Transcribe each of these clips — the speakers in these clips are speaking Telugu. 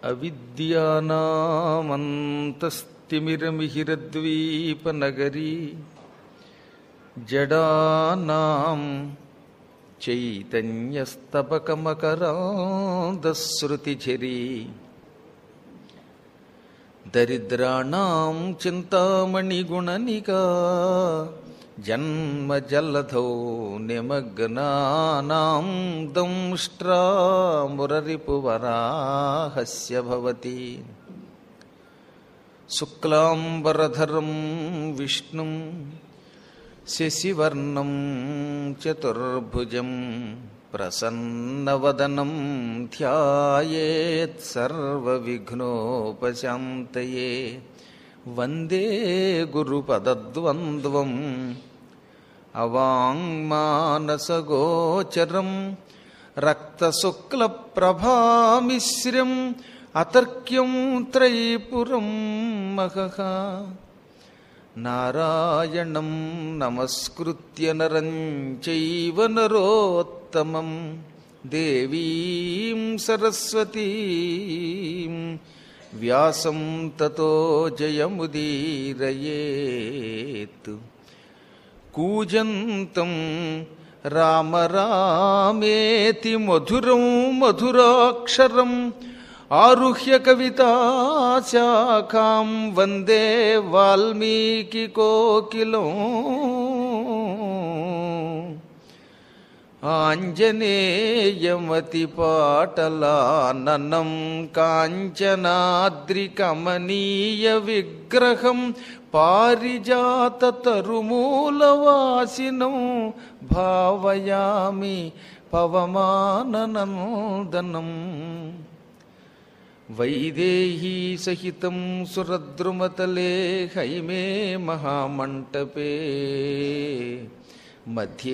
అవిద్యానామంతస్తిమిరమిహిరద్వీపనగరీ జడానాం చైతన్యస్తపకమకరాంధశ్రుతిఝరీ దరిద్రాణం చింతామణిగుణనికా జన్మజల్లధౌ నిమగ్నానాం దంష్ట్రామురరిపువరాహస్య భవతి శుక్లాంబరధరం విష్ణుం శశివర్ణం చతుర్భుజం ప్రసన్నవదనం ధ్యాయేత్ సర్వవిఘ్నోపశాంతయే వందే గురుపదద్వంద్వం అవాంగ్మానసగోచరం రక్తశుక్లప్రభామిశ్రం అతర్క్యం త్రైపురం మహః నారాయణం నమస్కృత్య నరం చైవ నరోత్తమం దేవీం సరస్వతీం వ్యాసం తతో జయముదీరయేత్ కూజంతం రామ రామేతి మధురం మధురాక్షరం ఆరుహ్య కవితాశాఖాం వందే వాల్మీకి కోకిలం ఆంజనేయమతిపాటలాననం కాంచనాద్రికమనీయ విగ్రహం పారిజాతతరుమూలవాసినం భావయామి పవమాననందనం వైదేహీ సహితం సురద్రుమతలే హైమే మహామంటపే మధ్యే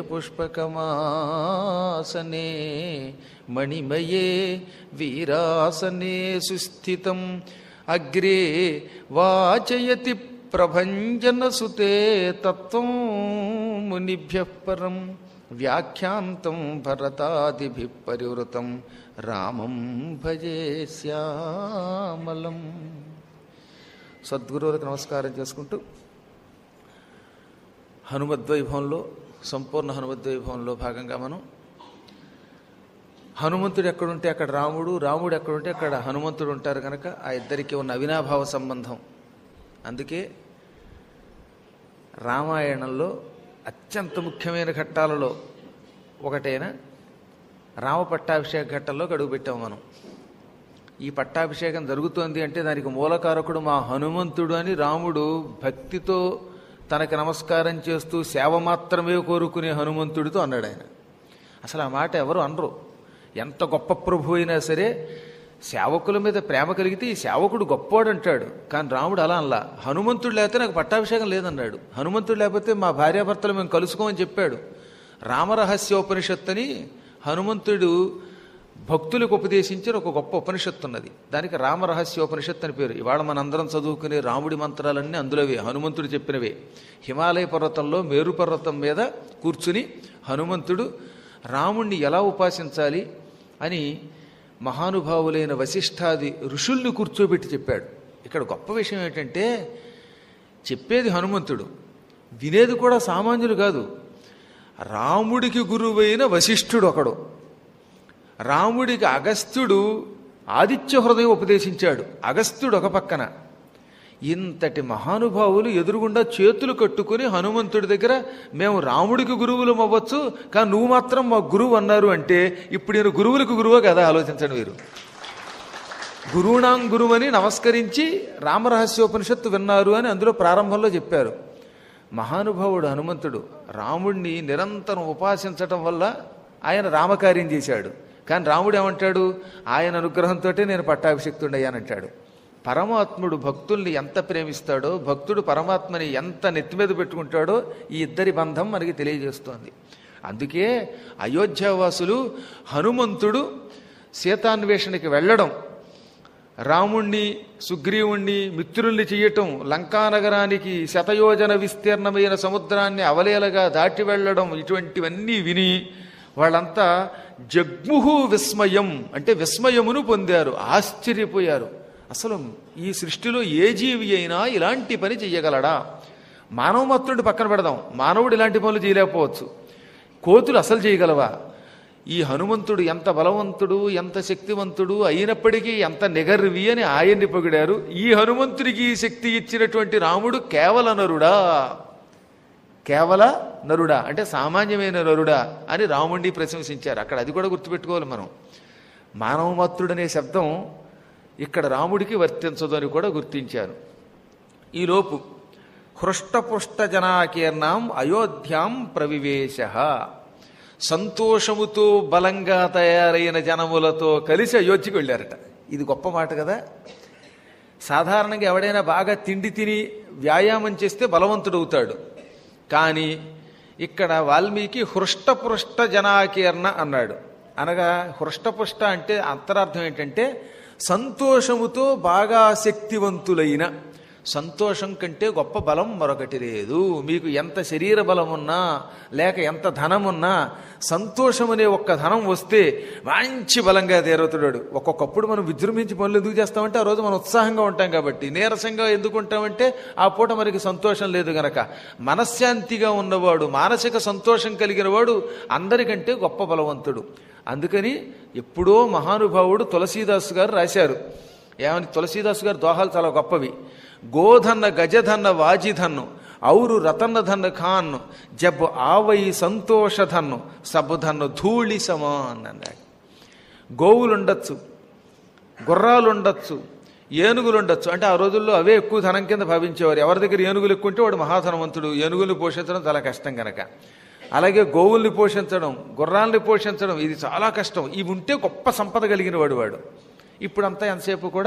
పుష్పకమాసనే మణిమయే వీరాసనే సుస్థితం అగ్రే వాచయతి ప్రభంజనసుతే తత్వం మునిభ్య పరం వ్యాఖ్యాంతం భరతాదిభి పరివృతం రామం భజే శ్యామలం సద్గురువులకు నమస్కారం చేసుకుంటూ హనుమద్వైభవంలో సంపూర్ణ హనుమద్వైభవంలో భాగంగా మనం హనుమంతుడు ఎక్కడుంటే అక్కడ రాముడు రాముడు ఎక్కడుంటే అక్కడ హనుమంతుడు ఉంటారు కనుక ఆ ఇద్దరికి ఉన్న అవినాభావ సంబంధం అందుకే రామాయణంలో అత్యంత ముఖ్యమైన ఘట్టాలలో ఒకటైన రామ పట్టాభిషేక ఘట్టంలో గడువు పెట్టాం మనం ఈ పట్టాభిషేకం జరుగుతోంది అంటే దానికి మూలకారకుడు మా హనుమంతుడు అని రాముడు భక్తితో తనకి నమస్కారం చేస్తూ సేవ మాత్రమే కోరుకునే హనుమంతుడితో అన్నాడు ఆయన అసలు ఆ మాట ఎవరు అనరు ఎంత గొప్ప ప్రభు అయినా సరే సేవకుల మీద ప్రేమ కలిగితే ఈ సేవకుడు గొప్పవాడు అంటాడు కానీ రాముడు అలా అనలా హనుమంతుడు లేకపోతే నాకు పట్టాభిషేకం లేదన్నాడు హనుమంతుడు లేకపోతే మా భార్యాభర్తలు మేము కలుసుకోమని చెప్పాడు రామరహస్యోపనిషత్తు అని హనుమంతుడు భక్తులకు ఉపదేశించిన ఒక గొప్ప ఉపనిషత్తు ఉన్నది దానికి రామరహస్యోపనిషత్తు అని పేరు ఇవాళ మనందరం చదువుకునే రాముడి మంత్రాలన్నీ అందులోవే హనుమంతుడు చెప్పినవే హిమాలయ పర్వతంలో మేరు పర్వతం మీద కూర్చుని హనుమంతుడు రాముణ్ణి ఎలా ఉపాసించాలి అని మహానుభావులైన వశిష్ఠాది ఋషుల్ని కూర్చోబెట్టి చెప్పాడు ఇక్కడ గొప్ప విషయం ఏంటంటే చెప్పేది హనుమంతుడు వినేది కూడా సామాన్యులు కాదు రాముడికి గురువైన వశిష్ఠుడు ఒకడు రాముడికి అగస్త్యుడు ఆదిత్య హృదయం ఉపదేశించాడు అగస్త్యుడు ఒక పక్కన ఇంతటి మహానుభావులు ఎదురుగుండా చేతులు కట్టుకుని హనుమంతుడి దగ్గర మేము రాముడికి గురువులం అవ్వచ్చు కానీ నువ్వు మాత్రం మా గురువు అన్నారు అంటే ఇప్పుడు నేను గురువులకు గురువో కదా ఆలోచించండి మీరు గురువునాం గురువని నమస్కరించి రామరహస్యోపనిషత్తు విన్నారు అని అందులో ప్రారంభంలో చెప్పారు మహానుభావుడు హనుమంతుడు రాముడిని నిరంతరం ఉపాసించటం వల్ల ఆయన రామకార్యం చేశాడు కానీ రాముడు ఏమంటాడు ఆయన అనుగ్రహంతో నేను పట్టాభిషిక్తుడయ్యానంటాడు పరమాత్ముడు భక్తుల్ని ఎంత ప్రేమిస్తాడో భక్తుడు పరమాత్మని ఎంత నెత్తి మీద పెట్టుకుంటాడో ఈ ఇద్దరి బంధం మనకి తెలియజేస్తోంది అందుకే అయోధ్యావాసులు హనుమంతుడు సీతాన్వేషణకి వెళ్ళడం రాముణ్ణి సుగ్రీవుణ్ణి మిత్రుల్ని చెయ్యటం లంకానగరానికి శతయోజన విస్తీర్ణమైన సముద్రాన్ని అవలేలగా దాటి వెళ్ళడం ఇటువంటివన్నీ విని వాళ్ళంతా జగ్ముహు విస్మయం అంటే విస్మయమును పొందారు ఆశ్చర్యపోయారు అసలు ఈ సృష్టిలో ఏ జీవి అయినా ఇలాంటి పని చెయ్యగలడా మానవ మత్తుడి పక్కన పెడదాం మానవుడు ఇలాంటి పనులు చేయలేకపోవచ్చు కోతులు అసలు చేయగలవా ఈ హనుమంతుడు ఎంత బలవంతుడు ఎంత శక్తివంతుడు అయినప్పటికీ ఎంత నిగర్వి అని ఆయన్ని పొగిడారు ఈ హనుమంతుడికి ఈ శక్తి ఇచ్చినటువంటి రాముడు కేవల నరుడా కేవల నరుడా అంటే సామాన్యమైన నరుడా అని రాముడిని ప్రశంసించారు అక్కడ అది కూడా గుర్తుపెట్టుకోవాలి మనం మానవమత్తుడనే శబ్దం ఇక్కడ రాముడికి వర్తించదు అని కూడా గుర్తించారు ఈలోపు హృష్టపుష్ట జనాకీర్ణం అయోధ్యాం ప్రవివేశ సంతోషముతో బలంగా తయారైన జనములతో కలిసి అయోధ్యకి వెళ్ళారట ఇది గొప్ప మాట కదా సాధారణంగా ఎవడైనా బాగా తిండి తిని వ్యాయామం చేస్తే బలవంతుడవుతాడు కానీ ఇక్కడ వాల్మీకి హృష్టపుష్ట జనాకీర్ణ అన్నాడు అనగా హృష్టపుష్ట అంటే అంతరార్థం ఏంటంటే సంతోషముతో బాగా శక్తివంతులైన సంతోషం కంటే గొప్ప బలం మరొకటి లేదు మీకు ఎంత శరీర బలం ఉన్నా లేక ఎంత ధనం ఉన్నా సంతోషం అనే ఒక్క ధనం వస్తే మంచి బలంగా తీరుతాడు ఒక్కొక్కప్పుడు మనం విజృంభించి పనులు ఎందుకు చేస్తామంటే ఆ రోజు మనం ఉత్సాహంగా ఉంటాం కాబట్టి నీరసంగా ఎందుకు ఉంటామంటే ఆ పూట మనకి సంతోషం లేదు గనక మనశ్శాంతిగా ఉన్నవాడు మానసిక సంతోషం కలిగిన వాడు అందరికంటే గొప్ప బలవంతుడు అందుకని ఎప్పుడో మహానుభావుడు తులసీదాస్ గారు రాశారు ఏమని తులసీదాస్ గారు దోహాలు చాలా గొప్పవి గోధన్న గజధన్న వాజిధన్ను ఔరు రతన్నధన్న ఖాన్ జబ్ ఆవై సంతోషధన్ను సబుధన్ను ధూళి సమాన్ అన్నాడు గోవులుండొచ్చు గుర్రాలుండొచ్చు ఏనుగులుండొచ్చు అంటే ఆ రోజుల్లో అవే ఎక్కువ ధనం కింద భావించేవారు ఎవరి దగ్గర ఏనుగులు ఎక్కువ ఉంటే వాడు మహాధనవంతుడు ఏనుగుల్ని పోషించడం చాలా కష్టం కనుక అలాగే గోవుల్ని పోషించడం గుర్రాల్ని పోషించడం ఇది చాలా కష్టం ఇవి ఉంటే గొప్ప సంపద కలిగిన వాడు వాడు ఇప్పుడంతా ఎంతసేపు కూడా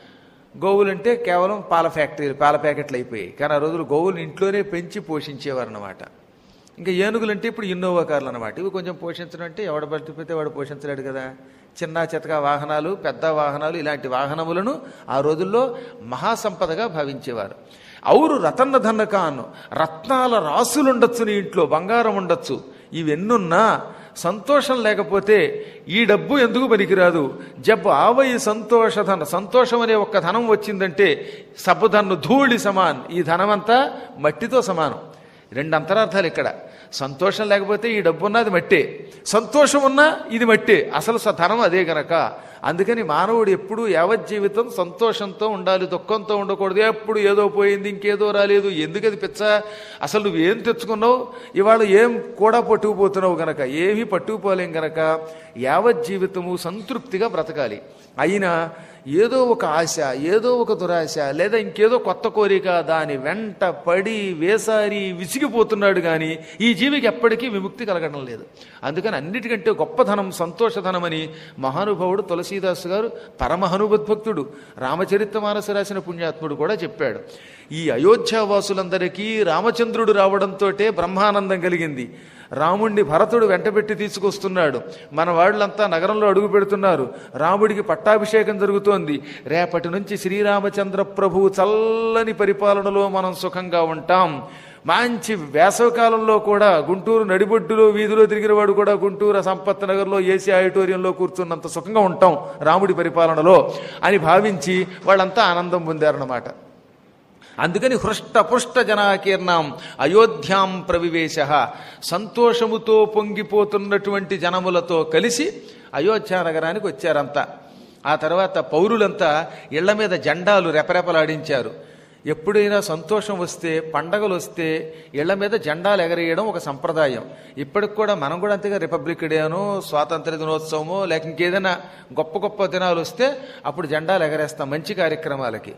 గోవులంటే కేవలం పాల ఫ్యాక్టరీలు పాల ప్యాకెట్లు అయిపోయాయి కానీ ఆ రోజులు గోవులు ఇంట్లోనే పెంచి పోషించేవారు అనమాట ఇంకా ఏనుగులంటే ఇప్పుడు ఇన్నోవా కార్లు అనమాట ఇవి కొంచెం పోషించడం అంటే ఎవడ పట్టిపోతే వాడు పోషించలేడు కదా చిన్న చితక వాహనాలు పెద్ద వాహనాలు ఇలాంటి వాహనములను ఆ రోజుల్లో మహాసంపదగా భావించేవారు ఔరు రతన్న ధన్నకాను రత్నాల రాసులుండొచ్చు నీ ఇంట్లో బంగారం ఉండొచ్చు ఇవెన్నున్నా సంతోషం లేకపోతే ఈ డబ్బు ఎందుకు పనికిరాదు జబ్బు ఆవయి సంతోషధన సంతోషం అనే ఒక్క ధనం వచ్చిందంటే సబ్బుధన్ను ధూళి సమాన్ ఈ ధనమంతా మట్టితో సమానం రెండు అంతరార్థాలు ఇక్కడ సంతోషం లేకపోతే ఈ డబ్బు ఉన్నది మట్టే సంతోషం ఉన్నా ఇది మట్టే అసలు స- ధనం అదే గనక అందుకని మానవుడు ఎప్పుడూ యావజ్జీవితం సంతోషంతో ఉండాలి దుఃఖంతో ఉండకూడదు ఎప్పుడు ఏదో పోయింది ఇంకేదో రాలేదు ఎందుకది పిచ్చ అసలు నువ్వు ఏం తెచ్చుకున్నావు ఇవాళ ఏం కూడా పట్టుకుపోతున్నావు గనక ఏమీ పట్టుకుపోలేం గనక యావజ్జీవితము సంతృప్తిగా బ్రతకాలి అయినా ఏదో ఒక ఆశ ఏదో ఒక దురాశ లేదా ఇంకేదో కొత్త కోరిక దాని వెంట పడి వేసారి విసిగిపోతున్నాడు కానీ ఈ జీవికి ఎప్పటికీ విముక్తి కలగడం లేదు అందుకని అన్నిటికంటే గొప్ప ధనం సంతోషధనమని మహానుభావుడు తులసీదాస్ గారు పరమహనుభక్తుడు రామచరిత్ర మానస రాసిన పుణ్యాత్ముడు కూడా చెప్పాడు ఈ అయోధ్యావాసులందరికీ రామచంద్రుడు రావడంతో బ్రహ్మానందం కలిగింది రాముణ్ణి భరతుడు వెంటబెట్టి తీసుకొస్తున్నాడు మన వాళ్ళంతా నగరంలో అడుగు పెడుతున్నారు రాముడికి పట్టాభిషేకం జరుగుతోంది రేపటి నుంచి శ్రీరామచంద్ర ప్రభువు చల్లని పరిపాలనలో మనం సుఖంగా ఉంటాం మంచి వేసవకాలంలో కూడా గుంటూరు నడిబొడ్డులో వీధిలో తిరిగిన వాడు కూడా గుంటూరు సంపత్ నగర్లో ఏసీ ఆడిటోరియంలో కూర్చున్నంత సుఖంగా ఉంటాం రాముడి పరిపాలనలో అని భావించి వాళ్ళంతా ఆనందం పొందారన్నమాట అందుకని హృష్టపుష్ట జనాకీర్ణం అయోధ్యాం ప్రవివేశ సంతోషముతో పొంగిపోతున్నటువంటి జనములతో కలిసి అయోధ్య నగరానికి వచ్చారంతా ఆ తర్వాత పౌరులంతా ఇళ్ల మీద జెండాలు రెపరెపలాడించారు ఎప్పుడైనా సంతోషం వస్తే పండగలు వస్తే ఇళ్ల మీద జెండాలు ఎగరేయడం ఒక సంప్రదాయం ఇప్పటికి కూడా మనం కూడా అంతేగా రిపబ్లిక్ డేనో స్వాతంత్ర దినోత్సవమో లేక ఇంకేదైనా గొప్ప గొప్ప దినాలు వస్తే అప్పుడు జెండాలు ఎగరేస్తాం మంచి కార్యక్రమాలకి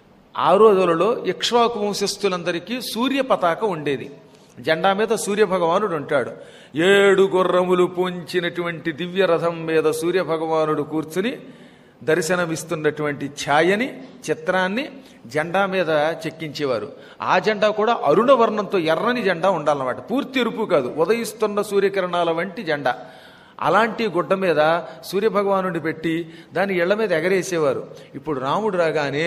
ఆ రోజులలో ఇక్ష్వాకు వంశస్థులందరికీ సూర్య పతాక ఉండేది జెండా మీద సూర్య భగవానుడు ఉంటాడు ఏడు గుర్రములు పొంచినటువంటి దివ్య రథం మీద సూర్య భగవానుడు కూర్చుని దర్శనమిస్తున్నటువంటి ఛాయని చిత్రాన్ని జెండా మీద చెక్కించేవారు ఆ జెండా కూడా అరుణ వర్ణంతో ఎర్రని జెండా ఉండాలన్నమాట పూర్తి ఎరుపు కాదు ఉదయిస్తున్న సూర్యకిరణాల వంటి జెండా అలాంటి గుడ్డ మీద సూర్యభగవానుడి పెట్టి దాని ఇళ్ల మీద ఎగరేసేవారు ఇప్పుడు రాముడు రాగానే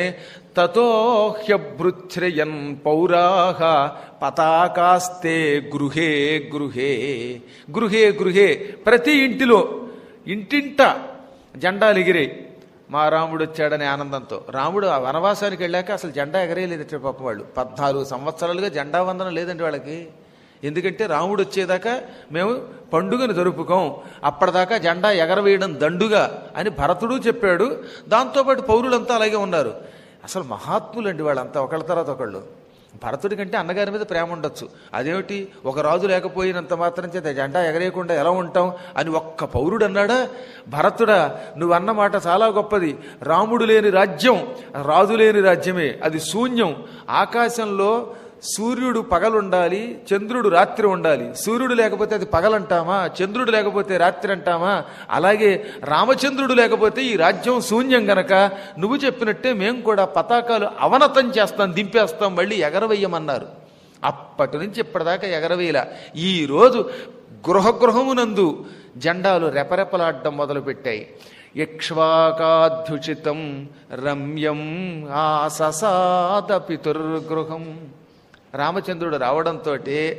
తతోహ్యభృచ్ఛ్రయన్ పౌరాహ పతాకాస్తే గృహే గృహే గృహే గృహే ప్రతి ఇంటిలో ఇంటింట జెండాలు ఎగిరాయి మా రాముడు వచ్చాడనే ఆనందంతో రాముడు ఆ వనవాసానికి వెళ్ళాక అసలు జెండా ఎగరేయలేదు పాప వాళ్ళు పద్నాలుగు సంవత్సరాలుగా జెండా వందనం లేదండి వాళ్ళకి ఎందుకంటే రాముడు వచ్చేదాకా మేము పండుగను జరుపుకోం అప్పటిదాకా జెండా ఎగరవేయడం దండుగా అని భరతుడు చెప్పాడు దాంతోపాటు పౌరులంతా అలాగే ఉన్నారు అసలు మహాత్ములండి వాళ్ళంతా ఒకళ్ళ తర్వాత ఒకళ్ళు భరతుడి కంటే అన్నగారి మీద ప్రేమ ఉండొచ్చు అదేమిటి ఒక రాజు లేకపోయినంత మాత్రం చేత జెండా ఎగరేయకుండా ఎలా ఉంటాం అని ఒక్క పౌరుడు అన్నాడా భరతుడా నువ్వు అన్న మాట చాలా గొప్పది రాముడు లేని రాజ్యం రాజు లేని రాజ్యమే అది శూన్యం ఆకాశంలో సూర్యుడు పగలుండాలి చంద్రుడు రాత్రి ఉండాలి సూర్యుడు లేకపోతే అది పగలంటామా చంద్రుడు లేకపోతే రాత్రి అంటామా అలాగే రామచంద్రుడు లేకపోతే ఈ రాజ్యం శూన్యం గనక నువ్వు చెప్పినట్టే మేము కూడా పతాకాలు అవనతం చేస్తాం దింపేస్తాం మళ్ళీ ఎగరవేయమన్నారు అప్పటి నుంచి ఇప్పటిదాకా ఎగరవేయల ఈ రోజు గృహగృహమునందు జెండాలు రెపరెపలాడడం మొదలుపెట్టాయి ఇక్ష్వాకాధ్యుచితం రమ్యం ఆససాద పితుర్గృహం రామచంద్రుడు రావడంతో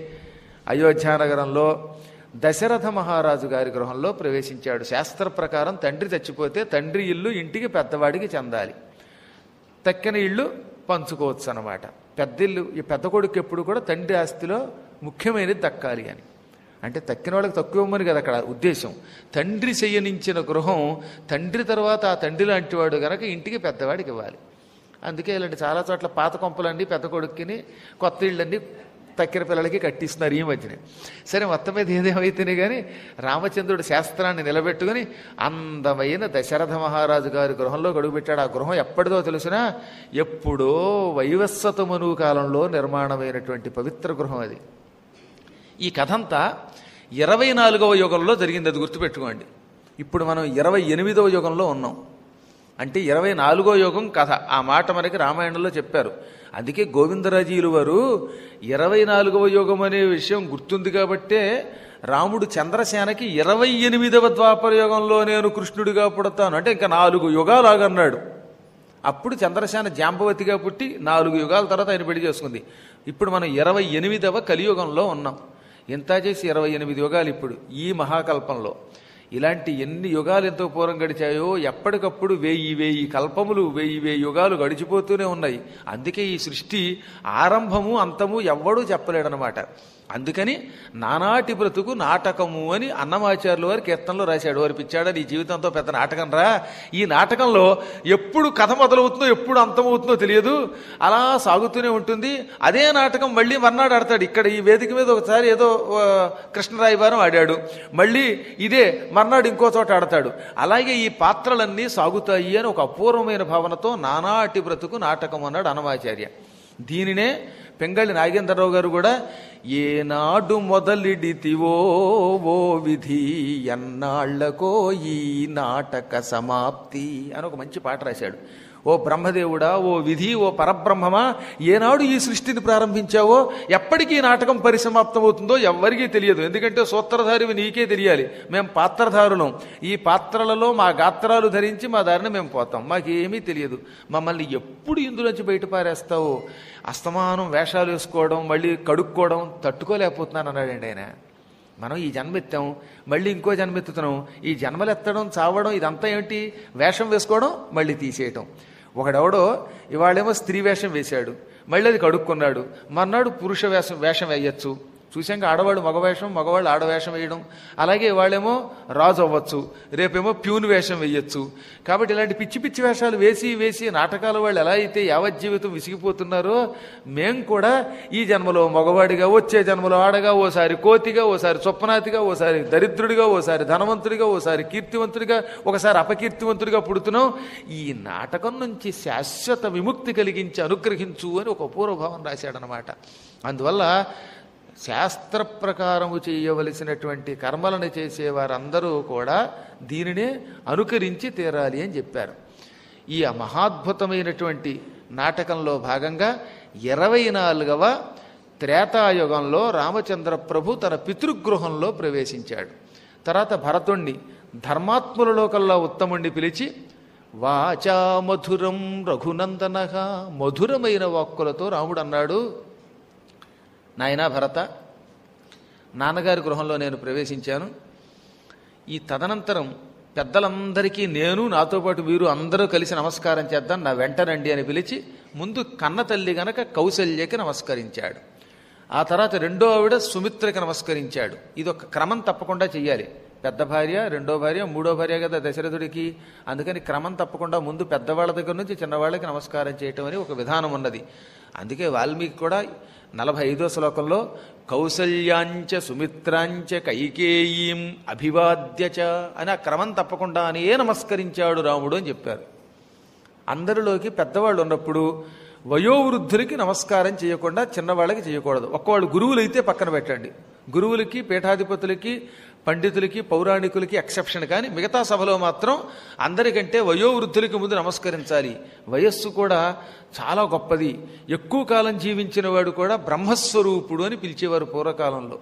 అయోధ్యానగరంలో దశరథ మహారాజు గారి గృహంలో ప్రవేశించాడు శాస్త్ర ప్రకారం తండ్రి చచ్చిపోతే తండ్రి ఇల్లు ఇంటికి పెద్దవాడికి చెందాలి తక్కిన ఇళ్ళు పంచుకోవచ్చు అనమాట పెద్ద ఇల్లు ఈ పెద్ద కొడుకు ఎప్పుడు కూడా తండ్రి ఆస్తిలో ముఖ్యమైనది దక్కాలి అని అంటే తక్కిన వాళ్ళకి తక్కువ ఇవ్వమని కదా అక్కడ ఉద్దేశం తండ్రి చెయ్యనించిన గృహం తండ్రి తర్వాత ఆ తండ్రి లాంటి వాడు గనక ఇంటికి పెద్దవాడికి ఇవ్వాలి అందుకే ఇలాంటి చాలా చోట్ల పాత కొంపలన్నీ పెద్ద కొడుకుని కొత్త ఇళ్ళన్నీ తక్కిన పిల్లలకి కట్టిస్తున్నారు ఈ మధ్యనే సరే మొత్తం మీద ఏదేమైతేనే కానీ రామచంద్రుడు శాస్త్రాన్ని నిలబెట్టుకుని అందమైన దశరథ మహారాజు గారి గృహంలో గడుగుపెట్టాడు ఆ గృహం ఎప్పటిదో తెలిసినా ఎప్పుడో వైవస్వతమను కాలంలో నిర్మాణమైనటువంటి పవిత్ర గృహం అది ఈ కథంతా ఇరవై నాలుగవ యుగంలో జరిగింది అది గుర్తుపెట్టుకోండి ఇప్పుడు మనం ఇరవై ఎనిమిదవ యుగంలో ఉన్నాం అంటే ఇరవై నాలుగో యుగం కథ ఆ మాట మనకి రామాయణంలో చెప్పారు అందుకే గోవిందరాజీలు వారు ఇరవై నాలుగవ యుగం అనే విషయం గుర్తుంది కాబట్టే రాముడు చంద్రసేనకి ఇరవై ఎనిమిదవ ద్వాపర యుగంలో నేను కృష్ణుడిగా పుడతాను అంటే ఇంకా నాలుగు యుగాలు ఆగన్నాడు అప్పుడు చంద్రసేన జాంబవతిగా పుట్టి నాలుగు యుగాల తర్వాత ఆయన పెళ్లి చేసుకుంది ఇప్పుడు మనం ఇరవై ఎనిమిదవ కలియుగంలో ఉన్నాం ఎంత చేసి ఇరవై ఎనిమిది యుగాలు ఇప్పుడు ఈ మహాకల్పంలో ఇలాంటి ఎన్ని యుగాలు ఎంతో పూర్వం గడిచాయో ఎప్పటికప్పుడు వెయ్యి వెయ్యి కల్పములు వెయ్యి వెయ్యి యుగాలు గడిచిపోతూనే ఉన్నాయి అందుకే ఈ సృష్టి ఆరంభము అంతము ఎవ్వడూ చెప్పలేడనమాట అందుకని నానాటి బ్రతుకు నాటకము అని అన్నమాచార్యుల వారి కీర్తనలో రాశాడు వారి పిచ్చాడా నీ జీవితంతో పెద్ద నాటకం రా ఈ నాటకంలో ఎప్పుడు కథ మొదలవుతుందో ఎప్పుడు అంతమవుతుందో తెలియదు అలా సాగుతూనే ఉంటుంది అదే నాటకం మళ్ళీ మర్నాడు ఆడతాడు ఇక్కడ ఈ వేదిక మీద ఒకసారి ఏదో ఆ, కృష్ణరాయబారం ఆడాడు మళ్ళీ ఇదే మర్నాడు ఇంకో చోట ఆడతాడు అలాగే ఈ పాత్రలన్నీ సాగుతాయి అని ఒక అపూర్వమైన భావనతో నానాటి బ్రతుకు నాటకం అన్నాడు అన్నమాచార్య దీనినే పెంగళి నాగేంద్రరావు గారు కూడా ఏనాడు మొదలిడితివో ఓ విధి ఎన్నాళ్లకో ఈ నాటక సమాప్తి అని ఒక మంచి పాట రాశాడు ఓ బ్రహ్మదేవుడా ఓ విధి ఓ పరబ్రహ్మమా ఏనాడు ఈ సృష్టిని ప్రారంభించావో ఎప్పటికీ ఈ నాటకం పరిసమాప్తం అవుతుందో ఎవ్వరికీ తెలియదు ఎందుకంటే సూత్రధారివి నీకే తెలియాలి మేము పాత్రధారులం ఈ పాత్రలలో మా గాత్రాలు ధరించి మా దారిని మేము పోతాం మాకేమీ తెలియదు మమ్మల్ని ఎప్పుడు ఇందులోంచి బయట పారేస్తావు అస్తమానం వేషాలు వేసుకోవడం మళ్ళీ కడుక్కోవడం తట్టుకోలేకపోతున్నాను అన్నాడండి ఆయన మనం ఈ జన్మ ఎత్తాం మళ్ళీ ఇంకో జన్మ ఎత్తుతున్నాం ఈ జన్మలు ఎత్తడం చావడం ఇదంతా ఏమిటి వేషం వేసుకోవడం మళ్ళీ తీసేయటం ఒకడెవడో ఇవాళేమో స్త్రీ వేషం వేశాడు మళ్ళీ అది కడుక్కున్నాడు మర్నాడు పురుష వేషం వేషం వేయచ్చు చూశాక ఆడవాళ్ళు మగవేషం మగవాళ్ళు ఆడవేషం వేయడం అలాగే వాళ్ళేమో రాజు అవ్వచ్చు రేపేమో ప్యూన్ వేషం వేయచ్చు కాబట్టి ఇలాంటి పిచ్చి పిచ్చి వేషాలు వేసి వేసి నాటకాల వాళ్ళు ఎలా అయితే యావత్ జీవితం విసిగిపోతున్నారో మేం కూడా ఈ జన్మలో మగవాడిగా వచ్చే జన్మలో ఆడగా ఓసారి కోతిగా ఓసారి చొప్పనాతిగా ఓసారి దరిద్రుడిగా ఓసారి ధనవంతుడిగా ఓసారి కీర్తివంతుడిగా ఒకసారి అపకీర్తివంతుడిగా పుడుతున్నాం ఈ నాటకం నుంచి శాశ్వత విముక్తి కలిగించి అనుగ్రహించు అని ఒక పూర్వభావం రాశాడనమాట అందువల్ల శాస్త్ర ప్రకారము చేయవలసినటువంటి కర్మలను చేసే వారందరూ కూడా దీనినే అనుకరించి తీరాలి అని చెప్పారు ఈ మహాద్భుతమైనటువంటి నాటకంలో భాగంగా ఇరవై నాలుగవ త్రేతాయుగంలో రామచంద్ర ప్రభు తన పితృగృహంలో ప్రవేశించాడు తర్వాత భరతుణ్ణి ధర్మాత్ములలో కల్లా ఉత్తముణ్ణి పిలిచి వాచా మధురం రఘునందనగా మధురమైన వాక్కులతో రాముడు అన్నాడు నాయనా భరత నాన్నగారి గృహంలో నేను ప్రవేశించాను ఈ తదనంతరం పెద్దలందరికీ నేను నాతో పాటు వీరు అందరూ కలిసి నమస్కారం చేద్దాం నా వెంటనండి అని పిలిచి ముందు కన్న తల్లి గనక కౌశల్యకి నమస్కరించాడు ఆ తర్వాత రెండో ఆవిడ సుమిత్రకి నమస్కరించాడు ఇది ఒక క్రమం తప్పకుండా చెయ్యాలి పెద్ద భార్య రెండో భార్య మూడో భార్య కదా దశరథుడికి అందుకని క్రమం తప్పకుండా ముందు పెద్దవాళ్ళ దగ్గర నుంచి చిన్నవాళ్ళకి నమస్కారం చేయటం అని ఒక విధానం ఉన్నది అందుకే వాల్మీకి కూడా నలభై ఐదో శ్లోకంలో కౌసల్యాంచ సుమిత్రాంచ కైకేయీం అభివాద్యచ అని ఆ క్రమం తప్పకుండా అనే నమస్కరించాడు రాముడు అని చెప్పారు అందరిలోకి పెద్దవాళ్ళు ఉన్నప్పుడు వయోవృద్ధులకి నమస్కారం చేయకుండా చిన్నవాళ్ళకి చేయకూడదు ఒక్కవాళ్ళు గురువులైతే పక్కన పెట్టండి గురువులకి పీఠాధిపతులకి పండితులకి పౌరాణికులకి ఎక్సెప్షన్ కానీ మిగతా సభలో మాత్రం అందరికంటే వయోవృద్ధులకి ముందు నమస్కరించాలి వయస్సు కూడా చాలా గొప్పది ఎక్కువ కాలం జీవించిన వాడు కూడా బ్రహ్మస్వరూపుడు అని పిలిచేవారు పూర్వకాలంలో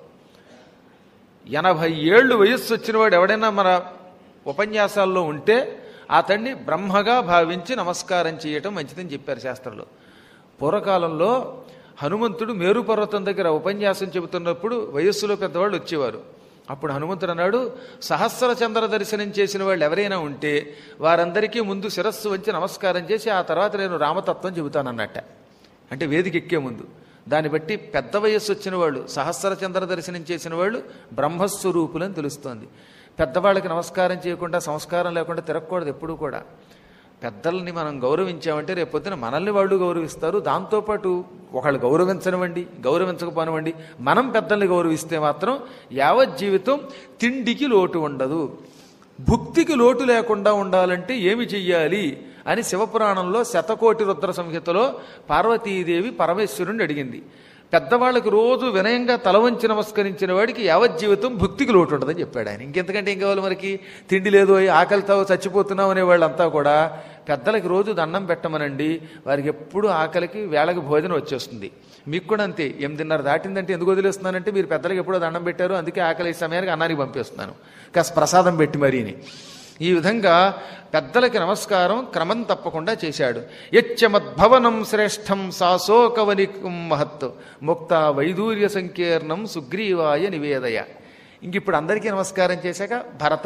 ఎనభై ఏళ్ళు వయస్సు వచ్చిన వాడు ఎవడైనా మన ఉపన్యాసాల్లో ఉంటే అతన్ని బ్రహ్మగా భావించి నమస్కారం చేయటం మంచిదని చెప్పారు శాస్త్రంలో పూర్వకాలంలో హనుమంతుడు మేరు పర్వతం దగ్గర ఉపన్యాసం చెబుతున్నప్పుడు వయస్సులో పెద్దవాళ్ళు వచ్చేవారు అప్పుడు హనుమంతుడు అన్నాడు సహస్ర చంద్ర దర్శనం చేసిన వాళ్ళు ఎవరైనా ఉంటే వారందరికీ ముందు శిరస్సు వంచి నమస్కారం చేసి ఆ తర్వాత నేను రామతత్వం చెబుతానన్నట్ట అంటే వేదిక ఎక్కే ముందు దాన్ని బట్టి పెద్ద వయస్సు వచ్చిన వాళ్ళు సహస్ర చంద్ర దర్శనం చేసిన వాళ్ళు బ్రహ్మస్వరూపులని తెలుస్తోంది పెద్దవాళ్ళకి నమస్కారం చేయకుండా సంస్కారం లేకుండా తిరగకూడదు ఎప్పుడూ కూడా పెద్దల్ని మనం గౌరవించామంటే రేపొద్దున మనల్ని వాళ్ళు గౌరవిస్తారు దాంతోపాటు ఒకళ్ళు గౌరవించనివ్వండి గౌరవించకపోనివ్వండి మనం పెద్దల్ని గౌరవిస్తే మాత్రం యావత్ జీవితం తిండికి లోటు ఉండదు భుక్తికి లోటు లేకుండా ఉండాలంటే ఏమి చెయ్యాలి అని శివపురాణంలో శతకోటి రుద్ర సంహితలో పార్వతీదేవి పరమేశ్వరుణ్ణి అడిగింది పెద్దవాళ్ళకి రోజు వినయంగా తల వంచి నమస్కరించిన వాడికి యావజ్జీవితం భుక్తికి లోటు ఉండదని చెప్పాడు ఆయన ఇంకెంతకంటే ఏం కావాలి మనకి తిండి లేదు ఆకలితో చచ్చిపోతున్నాం అనే వాళ్ళంతా కూడా పెద్దలకి రోజు దండం పెట్టమనండి వారికి ఎప్పుడు ఆకలికి వేళకి భోజనం వచ్చేస్తుంది మీకు కూడా అంతే ఎనిమిదిన్నర దాటిందంటే ఎందుకు వదిలేస్తున్నానంటే మీరు పెద్దలకి ఎప్పుడో దండం పెట్టారు అందుకే ఆకలి ఈ సమయానికి అన్నానికి పంపిస్తున్నాను కాస్త ప్రసాదం పెట్టి మరీని ఈ విధంగా పెద్దలకి నమస్కారం క్రమం తప్పకుండా చేశాడు యచ్చమద్భవనం శ్రేష్టం సాశోకవని మహత్ ముక్త వైదూర్య సంకీర్ణం సుగ్రీవాయ నివేదయ ఇంక ఇప్పుడు అందరికీ నమస్కారం చేశాక భరత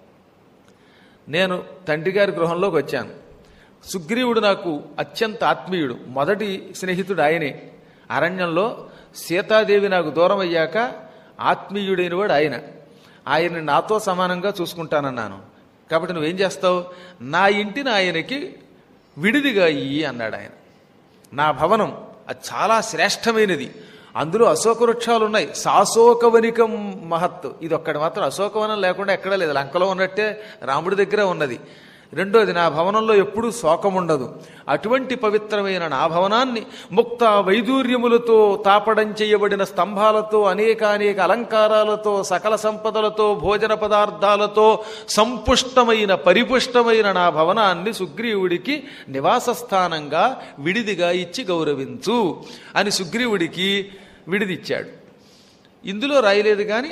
నేను తండ్రి గారి గృహంలోకి వచ్చాను సుగ్రీవుడు నాకు అత్యంత ఆత్మీయుడు మొదటి స్నేహితుడు ఆయనే అరణ్యంలో సీతాదేవి నాకు దూరం అయ్యాక ఆత్మీయుడైన వాడు ఆయన ఆయన నాతో సమానంగా చూసుకుంటానన్నాను కాబట్టి నువ్వేం చేస్తావు నా ఇంటిని ఆయనకి విడిదిగా ఇయ్యి అన్నాడు ఆయన నా భవనం అది చాలా శ్రేష్టమైనది అందులో అశోక వృక్షాలు ఉన్నాయి సాశోకవనికం మహత్ ఇది ఒక్కటి మాత్రం అశోకవనం లేకుండా ఎక్కడా లేదు లంకలో ఉన్నట్టే రాముడి దగ్గర ఉన్నది రెండోది నా భవనంలో ఎప్పుడూ శోకం ఉండదు అటువంటి పవిత్రమైన నా భవనాన్ని ముక్త వైదూర్యములతో తాపడం చేయబడిన స్తంభాలతో అనేకానేక అలంకారాలతో సకల సంపదలతో భోజన పదార్థాలతో సంపుష్టమైన పరిపుష్టమైన నా భవనాన్ని సుగ్రీవుడికి నివాస స్థానంగా విడిదిగా ఇచ్చి గౌరవించు అని సుగ్రీవుడికి విడిదిచ్చాడు ఇందులో రాయలేదు కానీ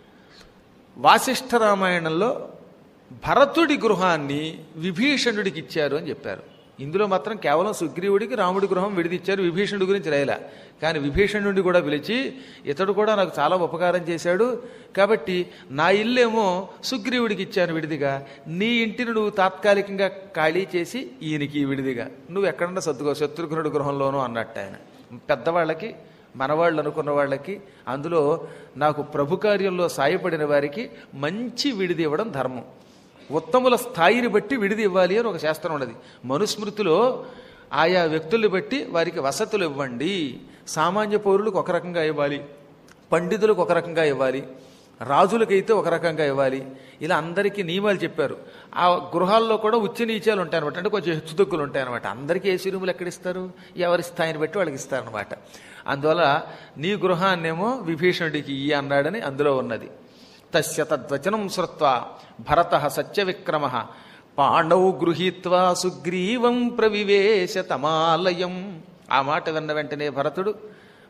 వాసిష్ఠ రామాయణంలో భరతుడి గృహాన్ని విభీషణుడికి ఇచ్చారు అని చెప్పారు ఇందులో మాత్రం కేవలం సుగ్రీవుడికి రాముడి గృహం విడిదిచ్చారు విభీషణుడి గురించి రాయలే కానీ విభీషణుడిని కూడా పిలిచి ఇతడు కూడా నాకు చాలా ఉపకారం చేశాడు కాబట్టి నా ఇల్లేమో సుగ్రీవుడికి ఇచ్చాను విడిదిగా నీ ఇంటిని నువ్వు తాత్కాలికంగా ఖాళీ చేసి ఈయనకి విడిదిగా నువ్వు ఎక్కడన్నా సర్దుకో శత్రుఘ్నుడి గృహంలోనూ అన్నట్టు ఆయన పెద్దవాళ్ళకి మనవాళ్ళు అనుకున్న వాళ్ళకి అందులో నాకు ప్రభు కార్యంలో సాయపడిన వారికి మంచి విడిది ఇవ్వడం ధర్మం ఉత్తముల స్థాయిని బట్టి విడిది ఇవ్వాలి అని ఒక శాస్త్రం ఉన్నది మనుస్మృతిలో ఆయా వ్యక్తుల్ని బట్టి వారికి వసతులు ఇవ్వండి సామాన్య పౌరులకు ఒక రకంగా ఇవ్వాలి పండితులకు ఒక రకంగా ఇవ్వాలి రాజులకైతే ఒక రకంగా ఇవ్వాలి ఇలా అందరికీ నియమాలు చెప్పారు ఆ గృహాల్లో కూడా ఉచ్చ నీచాలు ఉంటాయన్నమాట అంటే కొంచెం హెచ్చుతగ్గులు ఉంటాయన్నమాట అందరికీ ఏసీ రూములు ఎక్కడిస్తారు ఎవరి స్థాయిని బట్టి వాళ్ళకి ఇస్తారనమాట అందువల్ల నీ గృహాన్నేమో విభీషణుడికి ఇయ్యి అన్నాడని అందులో ఉన్నది తస్య తద్వచనం శ్రుత్వా భరత సత్యవిక్రమ పాండౌ గృహీత్వా సుగ్రీవం ప్రవివేశ తమాలయం ఆ మాట విన్న వెంటనే భరతుడు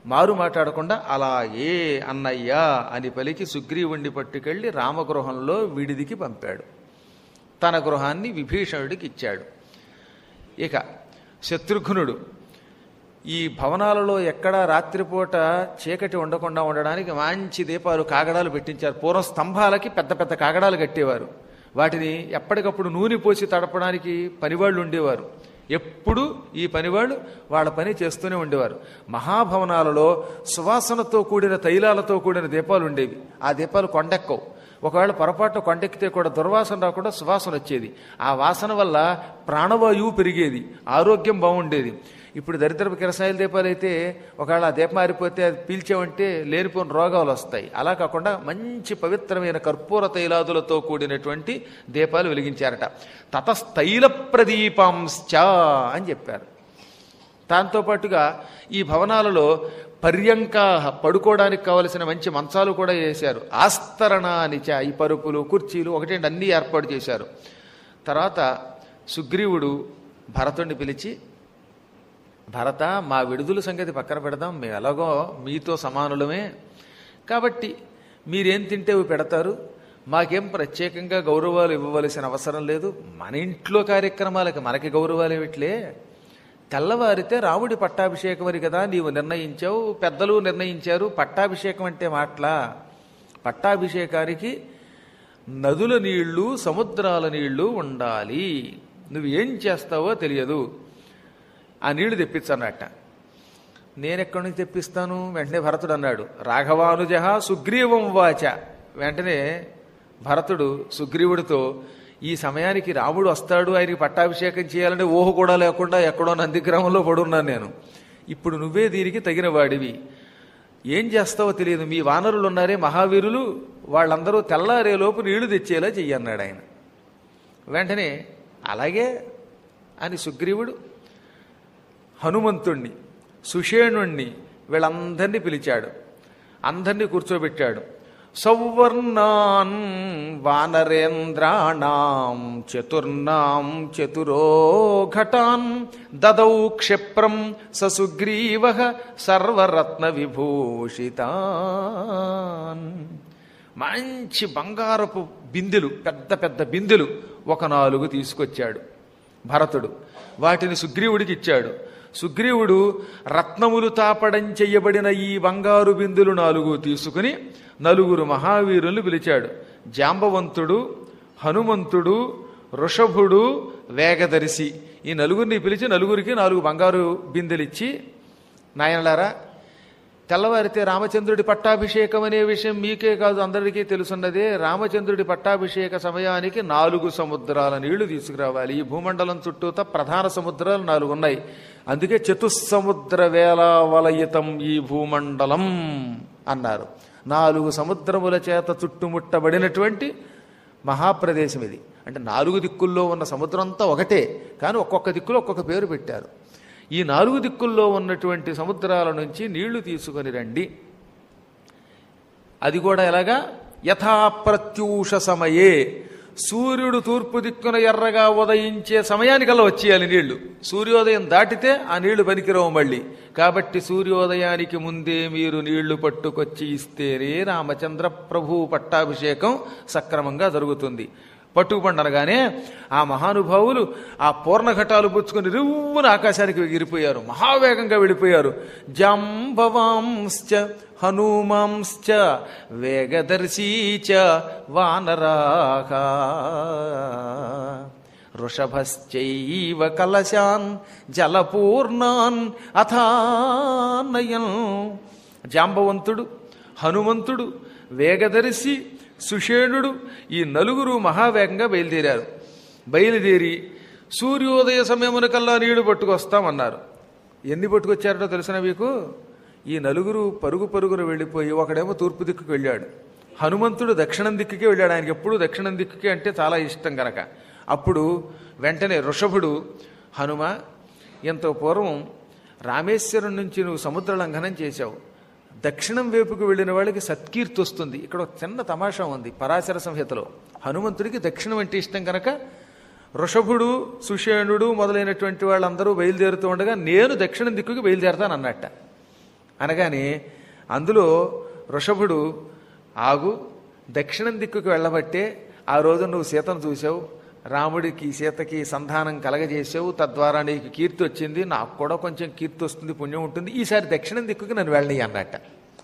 మారు మాట్లాడకుండా అలాగే అన్నయ్యా అని పలికి సుగ్రీవుణ్ణి పట్టుకెళ్లి రామగృహంలో విడిదికి పంపాడు తన గృహాన్ని విభీషణుడికి ఇచ్చాడు ఇక శత్రుఘ్నుడు ఈ భవనాలలో ఎక్కడా రాత్రిపూట చీకటి ఉండకుండా ఉండడానికి మంచి దీపాలు కాగడాలు పెట్టించారు పూర్వం స్తంభాలకి పెద్ద పెద్ద కాగడాలు కట్టేవారు వాటిని ఎప్పటికప్పుడు నూనె పోసి తడపడానికి పనివాళ్ళు ఉండేవారు ఎప్పుడు ఈ పనివాళ్ళు వాళ్ళ పని చేస్తూనే ఉండేవారు మహాభవనాలలో సువాసనతో కూడిన తైలాలతో కూడిన దీపాలు ఉండేవి ఆ దీపాలు కొండెక్కవు ఒకవేళ పొరపాటు కొండెక్కితే కూడా దుర్వాసన రాకుండా సువాసన వచ్చేది ఆ వాసన వల్ల ప్రాణవాయువు పెరిగేది ఆరోగ్యం బాగుండేది ఇప్పుడు దరిద్రపు కిరసాయిల దీపాలు అయితే ఒకవేళ ఆ దీపం మారిపోతే అది పీల్చామంటే లేనిపోయిన రోగాలు వస్తాయి అలా కాకుండా మంచి పవిత్రమైన కర్పూర తైలాదులతో కూడినటువంటి దీపాలు వెలిగించారట తతస్థైల ప్రదీపాంశ్చ అని చెప్పారు దాంతోపాటుగా ఈ భవనాలలో పర్యంకా పడుకోవడానికి కావలసిన మంచి మంచాలు కూడా వేశారు ఆస్తరణ అనిచ ఈ పరుపులు కుర్చీలు ఒకటేంటి అన్నీ ఏర్పాటు చేశారు తర్వాత సుగ్రీవుడు భరతుణ్ణి పిలిచి భరత మా విడుదల సంగతి పక్కన పెడదాం మేము ఎలాగో మీతో సమానులమే కాబట్టి మీరేం తింటే అవి పెడతారు మాకేం ప్రత్యేకంగా గౌరవాలు ఇవ్వవలసిన అవసరం లేదు మన ఇంట్లో కార్యక్రమాలకి మనకి గౌరవాలు ఏమిట్లే తెల్లవారితే రాముడి పట్టాభిషేకం అని కదా నీవు నిర్ణయించావు పెద్దలు నిర్ణయించారు పట్టాభిషేకం అంటే మాటలా పట్టాభిషేకానికి నదుల నీళ్లు సముద్రాల నీళ్లు ఉండాలి నువ్వు ఏం చేస్తావో తెలియదు ఆ నీళ్లు తెప్పించన్నట్ట నేనెక్కడి నుంచి తెప్పిస్తాను వెంటనే భరతుడు అన్నాడు రాఘవానుజ సుగ్రీవం వాచ వెంటనే భరతుడు సుగ్రీవుడితో ఈ సమయానికి రాముడు వస్తాడు ఆయనకి పట్టాభిషేకం చేయాలంటే ఊహ కూడా లేకుండా ఎక్కడో నందిగ్రామంలో పడున్నాను నేను ఇప్పుడు నువ్వే దీనికి తగిన వాడివి ఏం చేస్తావో తెలియదు మీ వానరులు ఉన్నారే మహావీరులు వాళ్ళందరూ తెల్లారేలోపు నీళ్లు తెచ్చేలా చెయ్యన్నాడు ఆయన వెంటనే అలాగే అని సుగ్రీవుడు హనుమంతుణ్ణి సుషేణుణ్ణి వీళ్ళందరినీ పిలిచాడు అందరినీ కూర్చోబెట్టాడు సౌవర్ణాన్ వానరేంద్రాణం చతుర్నాం చతురో ఘటాన్ దదౌ క్షిప్రం ససుగ్రీవ సర్వరత్న విభూషితాన్ మంచి బంగారపు బిందెలు పెద్ద పెద్ద బిందెలు ఒక నాలుగు తీసుకొచ్చాడు భరతుడు వాటిని సుగ్రీవుడికి ఇచ్చాడు సుగ్రీవుడు రత్నములు తాపడం చెయ్యబడిన ఈ బంగారు బిందులు నాలుగు తీసుకుని నలుగురు మహావీరుల్ని పిలిచాడు జాంబవంతుడు హనుమంతుడు వృషభుడు వేగదర్శి ఈ నలుగురిని పిలిచి నలుగురికి నాలుగు బంగారు బిందెలిచ్చి నాయనలారా తెల్లవారితే రామచంద్రుడి పట్టాభిషేకం అనే విషయం మీకే కాదు అందరికీ తెలుసున్నదే రామచంద్రుడి పట్టాభిషేక సమయానికి నాలుగు సముద్రాల నీళ్లు తీసుకురావాలి ఈ భూమండలం చుట్టూత ప్రధాన సముద్రాలు నాలుగు ఉన్నాయి అందుకే చతుస్సముద్ర వేలావలయితం ఈ భూమండలం అన్నారు నాలుగు సముద్రముల చేత చుట్టుముట్టబడినటువంటి మహాప్రదేశం ఇది అంటే నాలుగు దిక్కుల్లో ఉన్న సముద్రం అంతా ఒకటే కానీ ఒక్కొక్క దిక్కులో ఒక్కొక్క పేరు పెట్టారు ఈ నాలుగు దిక్కుల్లో ఉన్నటువంటి సముద్రాల నుంచి నీళ్లు తీసుకొని రండి అది కూడా ఎలాగా యథాప్రత్యూష సమయే సూర్యుడు తూర్పు దిక్కున ఎర్రగా ఉదయించే సమయానికల్లా వచ్చేయాలి నీళ్లు సూర్యోదయం దాటితే ఆ నీళ్లు పనికిరావు మళ్ళీ కాబట్టి సూర్యోదయానికి ముందే మీరు నీళ్లు పట్టుకొచ్చి ఇస్తేనే రామచంద్ర ప్రభు పట్టాభిషేకం సక్రమంగా జరుగుతుంది పట్టుకుపండి అనగానే ఆ మహానుభావులు ఆ పూర్ణఘటాలు పుచ్చుకొని రివ్వున ఆకాశానికి ఎగిరిపోయారు మహావేగంగా వెళ్ళిపోయారు జాంబవాంశ్చ హనుమాంశ్చ వేగదర్శీచ వానరాహ వృషభశ్చైవ కలశాన్ జలపూర్ణాన్ అథానయన్ జాంబవంతుడు హనుమంతుడు వేగదర్శి సుషేణుడు ఈ నలుగురు మహావేగంగా బయలుదేరారు బయలుదేరి సూర్యోదయ సమయమునకల్లా నీళ్లు పట్టుకొస్తామన్నారు ఎన్ని పట్టుకొచ్చారో తెలిసిన మీకు ఈ నలుగురు పరుగు పరుగున వెళ్ళిపోయి ఒకడేమో తూర్పు దిక్కుకు వెళ్ళాడు హనుమంతుడు దక్షిణం దిక్కుకే వెళ్ళాడు ఆయనకి ఎప్పుడు దక్షిణం దిక్కుకే అంటే చాలా ఇష్టం గనక అప్పుడు వెంటనే వృషభుడు హనుమ ఎంతో పూర్వం రామేశ్వరం నుంచి నువ్వు సముద్ర లంఘనం చేశావు దక్షిణం వైపుకు వెళ్ళిన వాళ్ళకి సత్కీర్తి వస్తుంది ఇక్కడ ఒక చిన్న తమాషా ఉంది పరాశర సంహితలో హనుమంతుడికి దక్షిణం అంటే ఇష్టం కనుక వృషభుడు సుషేణుడు మొదలైనటువంటి వాళ్ళందరూ బయలుదేరుతూ ఉండగా నేను దక్షిణం దిక్కుకి బయలుదేరతాను అన్నట్ట అనగానే అందులో వృషభుడు ఆగు దక్షిణం దిక్కుకు వెళ్ళబట్టే ఆ రోజు నువ్వు సీతను చూసావు రాముడికి సీతకి సంధానం కలగజేసావు తద్వారా నీకు కీర్తి వచ్చింది నాకు కూడా కొంచెం కీర్తి వస్తుంది పుణ్యం ఉంటుంది ఈసారి దక్షిణం దిక్కుకి నన్ను వెళ్ళని అన్నట్ట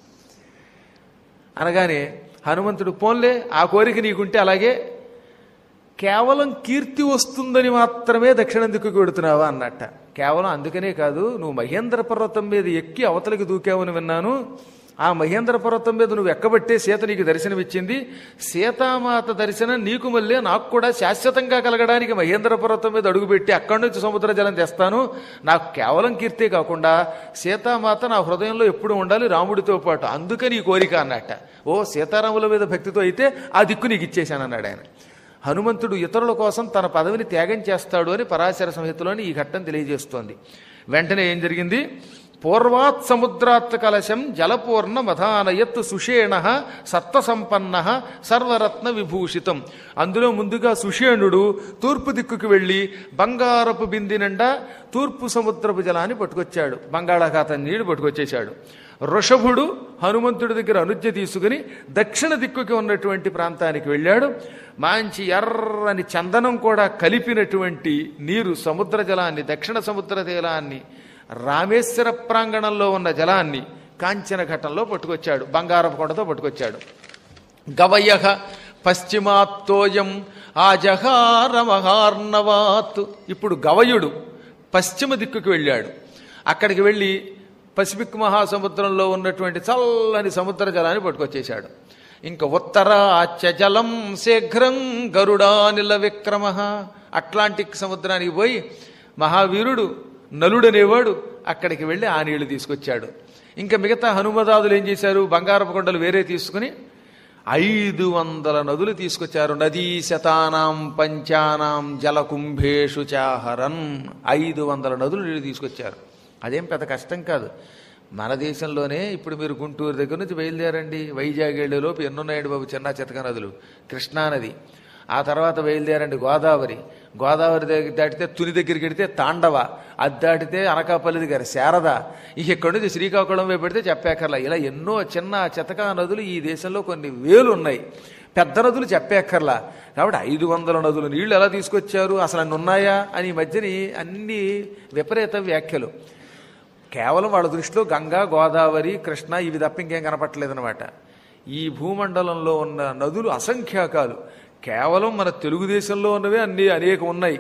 అనగానే హనుమంతుడు పోన్లే ఆ కోరిక నీకుంటే అలాగే కేవలం కీర్తి వస్తుందని మాత్రమే దక్షిణం దిక్కుకు వెడుతున్నావా అన్నట్ట కేవలం అందుకనే కాదు నువ్వు మహేంద్ర పర్వతం మీద ఎక్కి అవతలికి దూకావని విన్నాను ఆ మహేంద్ర పర్వతం మీద నువ్వు ఎక్కబట్టే సీత నీకు దర్శనమిచ్చింది సీతామాత దర్శనం నీకు మళ్ళీ నాకు కూడా శాశ్వతంగా కలగడానికి మహేంద్ర పర్వతం మీద అడుగుపెట్టి అక్కడి నుంచి సముద్ర జలం తెస్తాను నాకు కేవలం కీర్తే కాకుండా సీతామాత నా హృదయంలో ఎప్పుడు ఉండాలి రాముడితో పాటు అందుకని ఈ కోరిక అన్నట్ట ఓ సీతారాముల మీద భక్తితో అయితే ఆ దిక్కు నీకు ఇచ్చేశాను అన్నాడు ఆయన హనుమంతుడు ఇతరుల కోసం తన పదవిని త్యాగం చేస్తాడు అని పరాశర సంహితలోని ఈ ఘట్టం తెలియజేస్తోంది వెంటనే ఏం జరిగింది పూర్వాత్ సముద్రాత్ కలశం జలపూర్ణ మధానయత్ సుషేణ సత్వసంపన్న సర్వరత్న విభూషితం అందులో ముందుగా సుషేణుడు తూర్పు దిక్కుకు వెళ్ళి బంగారపు బింది నిండా తూర్పు సముద్రపు జలాన్ని పట్టుకొచ్చాడు బంగాళాఖాతం నీళ్లు పట్టుకొచ్చేశాడు వృషభుడు హనుమంతుడి దగ్గర అనుజ్ఞ తీసుకుని దక్షిణ దిక్కుకి ఉన్నటువంటి ప్రాంతానికి వెళ్ళాడు మంచి ఎర్రని చందనం కూడా కలిపినటువంటి నీరు సముద్ర జలాన్ని దక్షిణ సముద్ర జలాన్ని రామేశ్వర ప్రాంగణంలో ఉన్న జలాన్ని కాంచన ఘట్టంలో పట్టుకొచ్చాడు బంగారపు కొండతో పట్టుకొచ్చాడు గవయ పశ్చిమాత్తోయం ఆజహార మహార్ణవాత్ ఇప్పుడు గవయుడు పశ్చిమ దిక్కుకు వెళ్ళాడు అక్కడికి వెళ్ళి పసిఫిక్ మహాసముద్రంలో ఉన్నటువంటి చల్లని సముద్ర జలాన్ని పట్టుకొచ్చేశాడు ఇంకా ఉత్తర జలం శీఘ్రం గరుడానిల విక్రమ అట్లాంటిక్ సముద్రానికి పోయి మహావీరుడు నలుడనేవాడు అక్కడికి వెళ్ళి ఆ నీళ్లు తీసుకొచ్చాడు ఇంకా మిగతా హనుమదాదులు ఏం చేశారు బంగారపు కొండలు వేరే తీసుకుని ఐదు వందల నదులు తీసుకొచ్చారు నదీ శతానాం పంచానాం జలకుంభేషు చాహరన్ ఐదు వందల నదులు నీళ్ళు తీసుకొచ్చారు అదేం పెద్ద కష్టం కాదు మన దేశంలోనే ఇప్పుడు మీరు గుంటూరు దగ్గర నుంచి బయలుదేరండి వైజాగ్ వెళ్ళేలోపు ఎన్నున్నాయండి బాబు చిన్న చితక నదులు కృష్ణానది ఆ తర్వాత బయలుదేరండి గోదావరి గోదావరి దగ్గర దాటితే తుని దగ్గరికి వెడితే తాండవ అది దాటితే అనకాపల్లి దగ్గర శారద ఇక ఇక్కడి నుంచి శ్రీకాకుళం వైపు పెడితే చెప్పేకర్లా ఇలా ఎన్నో చిన్న చితక నదులు ఈ దేశంలో కొన్ని వేలు ఉన్నాయి పెద్ద నదులు చెప్పేక్కర్లా కాబట్టి ఐదు వందల నదులు నీళ్లు ఎలా తీసుకొచ్చారు అసలు అన్ని ఉన్నాయా అని ఈ మధ్యని అన్ని విపరీత వ్యాఖ్యలు కేవలం వాళ్ళ దృష్టిలో గంగా గోదావరి కృష్ణ ఇవి తప్ప ఇంకేం కనపట్టలేదన్నమాట ఈ భూమండలంలో ఉన్న నదులు అసంఖ్యాకాలు కేవలం మన తెలుగుదేశంలో ఉన్నవే అన్ని అనేక ఉన్నాయి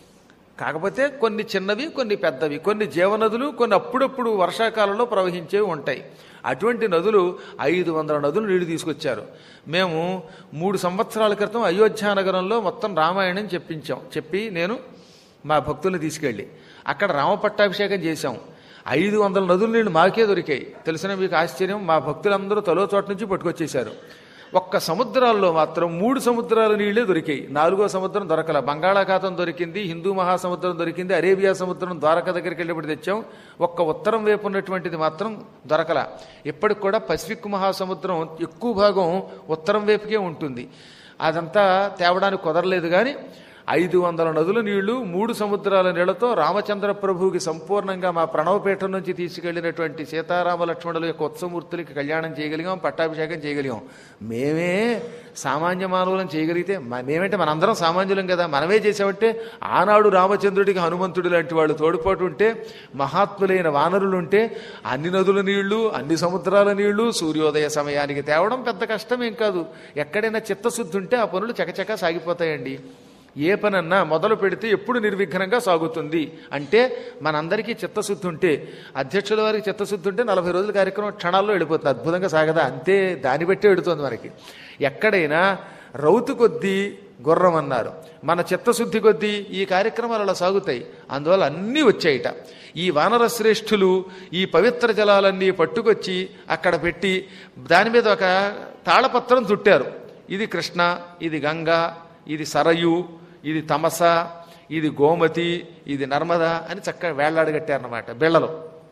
కాకపోతే కొన్ని చిన్నవి కొన్ని పెద్దవి కొన్ని జీవనదులు కొన్ని అప్పుడప్పుడు వర్షాకాలంలో ప్రవహించేవి ఉంటాయి అటువంటి నదులు ఐదు వందల నదులు నీళ్లు తీసుకొచ్చారు మేము మూడు సంవత్సరాల క్రితం అయోధ్య నగరంలో మొత్తం రామాయణం చెప్పించాం చెప్పి నేను మా భక్తుల్ని తీసుకెళ్ళి అక్కడ రామ పట్టాభిషేకం చేశాం ఐదు వందల నదుల నీళ్లు మాకే దొరికాయి తెలిసిన మీకు ఆశ్చర్యం మా భక్తులందరూ తలో చోట నుంచి పట్టుకొచ్చేశారు ఒక్క సముద్రాల్లో మాత్రం మూడు సముద్రాల నీళ్లే దొరికాయి నాలుగో సముద్రం దొరకల బంగాళాఖాతం దొరికింది హిందూ మహాసముద్రం దొరికింది అరేబియా సముద్రం ద్వారక దగ్గరికి వెళ్ళినప్పుడు తెచ్చాం ఒక్క ఉత్తరం వైపు ఉన్నటువంటిది మాత్రం దొరకల ఇప్పటికి కూడా పసిఫిక్ మహాసముద్రం ఎక్కువ భాగం ఉత్తరం వైపుకే ఉంటుంది అదంతా తేవడానికి కుదరలేదు కానీ ఐదు వందల నదుల నీళ్లు మూడు సముద్రాల నీళ్లతో రామచంద్ర ప్రభువుకి సంపూర్ణంగా మా ప్రణవపీఠం నుంచి తీసుకెళ్లినటువంటి సీతారామ లక్ష్మణుల యొక్క ఉత్సవమూర్తులకి కళ్యాణం చేయగలిగాం పట్టాభిషేకం చేయగలిగాం మేమే సామాన్య మానవులం చేయగలిగితే మ- మేమంటే మనందరం సామాన్యులం కదా మనమే చేసామంటే ఆనాడు రామచంద్రుడికి హనుమంతుడు లాంటి వాళ్ళు తోడుపాటు ఉంటే మహాత్ములైన వానరులు ఉంటే అన్ని నదుల నీళ్లు అన్ని సముద్రాల నీళ్లు సూర్యోదయ సమయానికి తేవడం పెద్ద కష్టమేం కాదు ఎక్కడైనా చిత్తశుద్ధి ఉంటే ఆ పనులు చకచకా సాగిపోతాయండి ఏ పనన్నా మొదలు పెడితే ఎప్పుడు నిర్విఘ్నంగా సాగుతుంది అంటే మనందరికీ చిత్తశుద్ధి ఉంటే అధ్యక్షుల వారికి చిత్తశుద్ధి ఉంటే నలభై రోజుల కార్యక్రమం క్షణాల్లో వెళ్ళిపోతుంది అద్భుతంగా సాగదా అంతే దాన్ని బట్టే వెడుతుంది మనకి ఎక్కడైనా రౌతు కొద్దీ గుర్రం అన్నారు మన చిత్తశుద్ధి కొద్దీ ఈ కార్యక్రమాలు అలా సాగుతాయి అందువల్ల అన్నీ వచ్చాయిట ఈ వానర శ్రేష్ఠులు ఈ పవిత్ర జలాలన్నీ పట్టుకొచ్చి అక్కడ పెట్టి దాని మీద ఒక తాళపత్రం చుట్టారు ఇది కృష్ణ ఇది గంగా ఇది సరయు ఇది తమస ఇది గోమతి ఇది నర్మద అని చక్కగా వేళ్లాడగట్టారన్నమాట బిళ్ళలో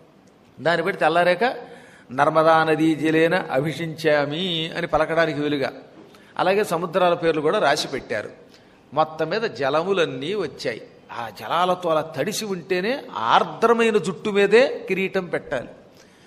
దాన్ని బట్టి తెల్లారాక నర్మదా నదీ జలేన అభిషించామి అని పలకడానికి వీలుగా అలాగే సముద్రాల పేర్లు కూడా రాసి పెట్టారు మొత్తం మీద జలములన్నీ వచ్చాయి ఆ జలాలతో అలా తడిసి ఉంటేనే ఆర్ద్రమైన జుట్టు మీదే కిరీటం పెట్టాలి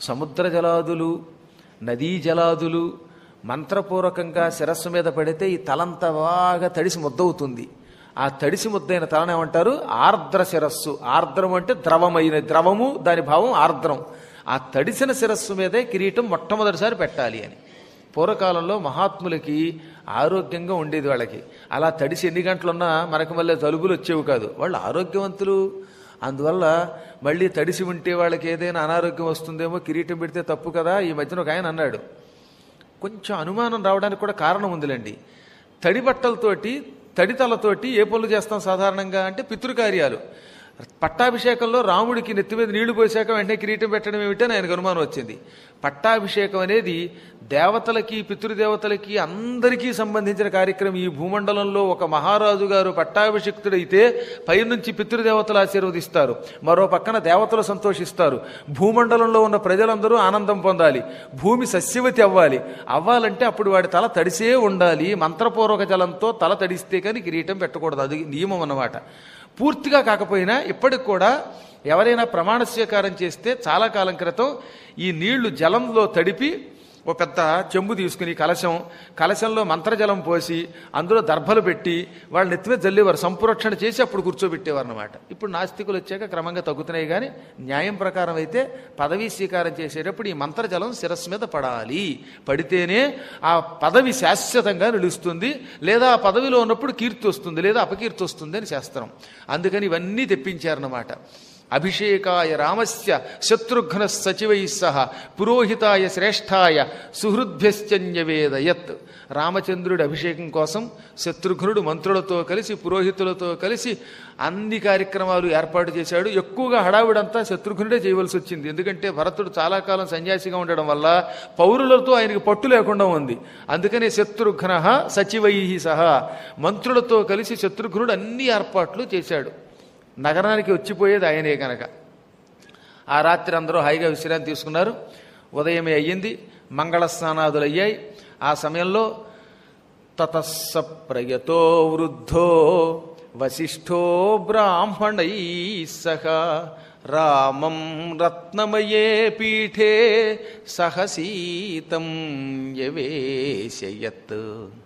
సముద్ర జలాదులు నదీ జలాదులు మంత్రపూర్వకంగా శిరస్సు మీద పడితే ఈ తలంతా బాగా తడిసి ముద్దవుతుంది ఆ తడిసి ముద్దైన తలను ఏమంటారు ఆర్ద్ర శిరస్సు ఆర్ద్రం అంటే ద్రవమైన ద్రవము దాని భావం ఆర్ద్రం ఆ తడిసిన శిరస్సు మీదే కిరీటం మొట్టమొదటిసారి పెట్టాలి అని పూర్వకాలంలో మహాత్ములకి ఆరోగ్యంగా ఉండేది వాళ్ళకి అలా తడిసి ఎన్ని గంటలున్నా మనకు మళ్ళీ జలుబులు వచ్చేవి కాదు వాళ్ళు ఆరోగ్యవంతులు అందువల్ల మళ్ళీ తడిసి ఉంటే వాళ్ళకి ఏదైనా అనారోగ్యం వస్తుందేమో కిరీటం పెడితే తప్పు కదా ఈ మధ్యన ఒక ఆయన అన్నాడు కొంచెం అనుమానం రావడానికి కూడా కారణం ఉందిలేండి తడి బట్టలతోటి తడితలతోటి ఏ పనులు చేస్తాం సాధారణంగా అంటే పితృకార్యాలు పట్టాభిషేకంలో రాముడికి నెత్తి మీద నీళ్లు పోసాక వెంటనే కిరీటం పెట్టడం ఏమిటని ఆయనకు అనుమానం వచ్చింది పట్టాభిషేకం అనేది దేవతలకి పితృదేవతలకి అందరికీ సంబంధించిన కార్యక్రమం ఈ భూమండలంలో ఒక మహారాజు గారు పట్టాభిషిక్తుడైతే పైనుంచి పితృదేవతలు ఆశీర్వదిస్తారు మరో పక్కన దేవతలు సంతోషిస్తారు భూమండలంలో ఉన్న ప్రజలందరూ ఆనందం పొందాలి భూమి సస్యవతి అవ్వాలి అవ్వాలంటే అప్పుడు వాడి తల తడిసే ఉండాలి మంత్రపూర్వక జలంతో తల తడిస్తే కానీ కిరీటం పెట్టకూడదు అది నియమం అన్నమాట పూర్తిగా కాకపోయినా ఇప్పటికి కూడా ఎవరైనా ప్రమాణ స్వీకారం చేస్తే చాలా కాలం క్రితం ఈ నీళ్లు జలంలో తడిపి ఓ పెద్ద చెంబు తీసుకుని కలశం కలశంలో మంత్రజలం పోసి అందులో దర్భలు పెట్టి వాళ్ళ నెత్తిమీద జల్లేవారు సంపురక్షణ చేసి అప్పుడు కూర్చోబెట్టేవారు అనమాట ఇప్పుడు నాస్తికులు వచ్చాక క్రమంగా తగ్గుతున్నాయి కానీ న్యాయం ప్రకారం అయితే పదవీ స్వీకారం చేసేటప్పుడు ఈ మంత్రజలం శిరస్సు మీద పడాలి పడితేనే ఆ పదవి శాశ్వతంగా నిలుస్తుంది లేదా ఆ పదవిలో ఉన్నప్పుడు కీర్తి వస్తుంది లేదా అపకీర్తి వస్తుంది అని శాస్త్రం అందుకని ఇవన్నీ తెప్పించారన్నమాట అభిషేకాయ రామస్య శత్రుఘ్న సచివై సహ పురోహితాయ శ్రేష్ఠాయ సుహృద్భ్యశ్చన్యవేదయత్ రామచంద్రుడి అభిషేకం కోసం శత్రుఘ్నుడు మంత్రులతో కలిసి పురోహితులతో కలిసి అన్ని కార్యక్రమాలు ఏర్పాటు చేశాడు ఎక్కువగా హడావిడంతా శత్రుఘ్నుడే చేయవలసి వచ్చింది ఎందుకంటే భరతుడు చాలా కాలం సన్యాసిగా ఉండడం వల్ల పౌరులతో ఆయనకి పట్టు లేకుండా ఉంది అందుకనే శత్రుఘ్న సచివై సహా మంత్రులతో కలిసి శత్రుఘ్నుడు అన్ని ఏర్పాట్లు చేశాడు నగరానికి వచ్చిపోయేది ఆయనే కనుక ఆ రాత్రి అందరూ హాయిగా విశ్రాంతి తీసుకున్నారు ఉదయమే అయ్యింది మంగళ స్నానాదులు అయ్యాయి ఆ సమయంలో తతస్స ప్రయతో వృద్ధో వశిష్ఠో బ్రాహ్మణై సహ రామం రత్నమయే పీఠే సహసీతం యవేశయత్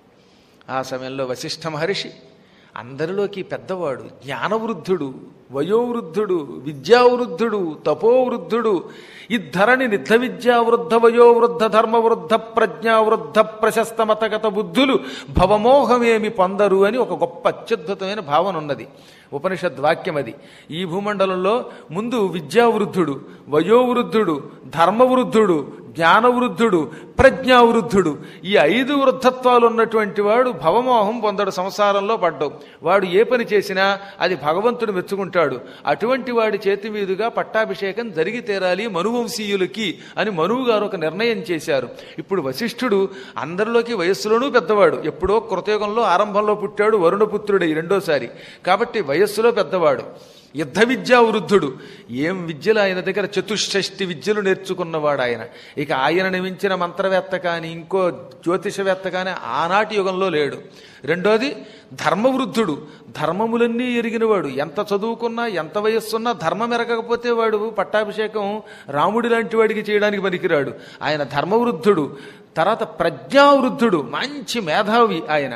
ఆ సమయంలో వశిష్ఠ మహర్షి అందరిలోకి పెద్దవాడు జ్ఞానవృద్ధుడు వయోవృద్ధుడు విద్యావృద్ధుడు తపోవృద్ధుడు ఇద్ధరణి నిద్ధ విద్యావృద్ధ వయోవృద్ధ ధర్మవృద్ధ ప్రజ్ఞావృద్ధ ప్రశస్త మతగత బుద్ధులు భవమోహమేమి పొందరు అని ఒక గొప్ప అత్యద్భుతమైన భావన ఉన్నది ఉపనిషద్ వాక్యం అది ఈ భూమండలంలో ముందు విద్యావృద్ధుడు వయోవృద్ధుడు ధర్మవృద్ధుడు జ్ఞానవృద్ధుడు ప్రజ్ఞావృద్ధుడు ఈ ఐదు వృద్ధత్వాలు ఉన్నటువంటి వాడు భవమోహం పొందడు సంసారంలో పడ్డావు వాడు ఏ పని చేసినా అది భగవంతుడు మెచ్చుకుంటాడు అటువంటి వాడి చేతి మీదుగా పట్టాభిషేకం జరిగి తీరాలి మనువంశీయులకి అని మనువు గారు ఒక నిర్ణయం చేశారు ఇప్పుడు వశిష్ఠుడు అందరిలోకి వయస్సులోనూ పెద్దవాడు ఎప్పుడో కృతయుగంలో ఆరంభంలో పుట్టాడు వరుణపుత్రుడై రెండోసారి కాబట్టి వయస్సులో పెద్దవాడు యుద్ధ విద్యా వృద్ధుడు ఏం విద్యలు ఆయన దగ్గర చతుషష్టి విద్యలు నేర్చుకున్నవాడు ఆయన ఇక ఆయనని మించిన మంత్రవేత్త కానీ ఇంకో జ్యోతిషవేత్త కానీ ఆనాటి యుగంలో లేడు రెండోది ధర్మవృద్ధుడు ధర్మములన్నీ ఎరిగినవాడు ఎంత చదువుకున్నా ఎంత వయస్సున్నా ధర్మం ఎరగకపోతే వాడు పట్టాభిషేకం రాముడి లాంటి వాడికి చేయడానికి పనికిరాడు ఆయన ధర్మవృద్ధుడు తర్వాత ప్రజ్ఞావృద్ధుడు మంచి మేధావి ఆయన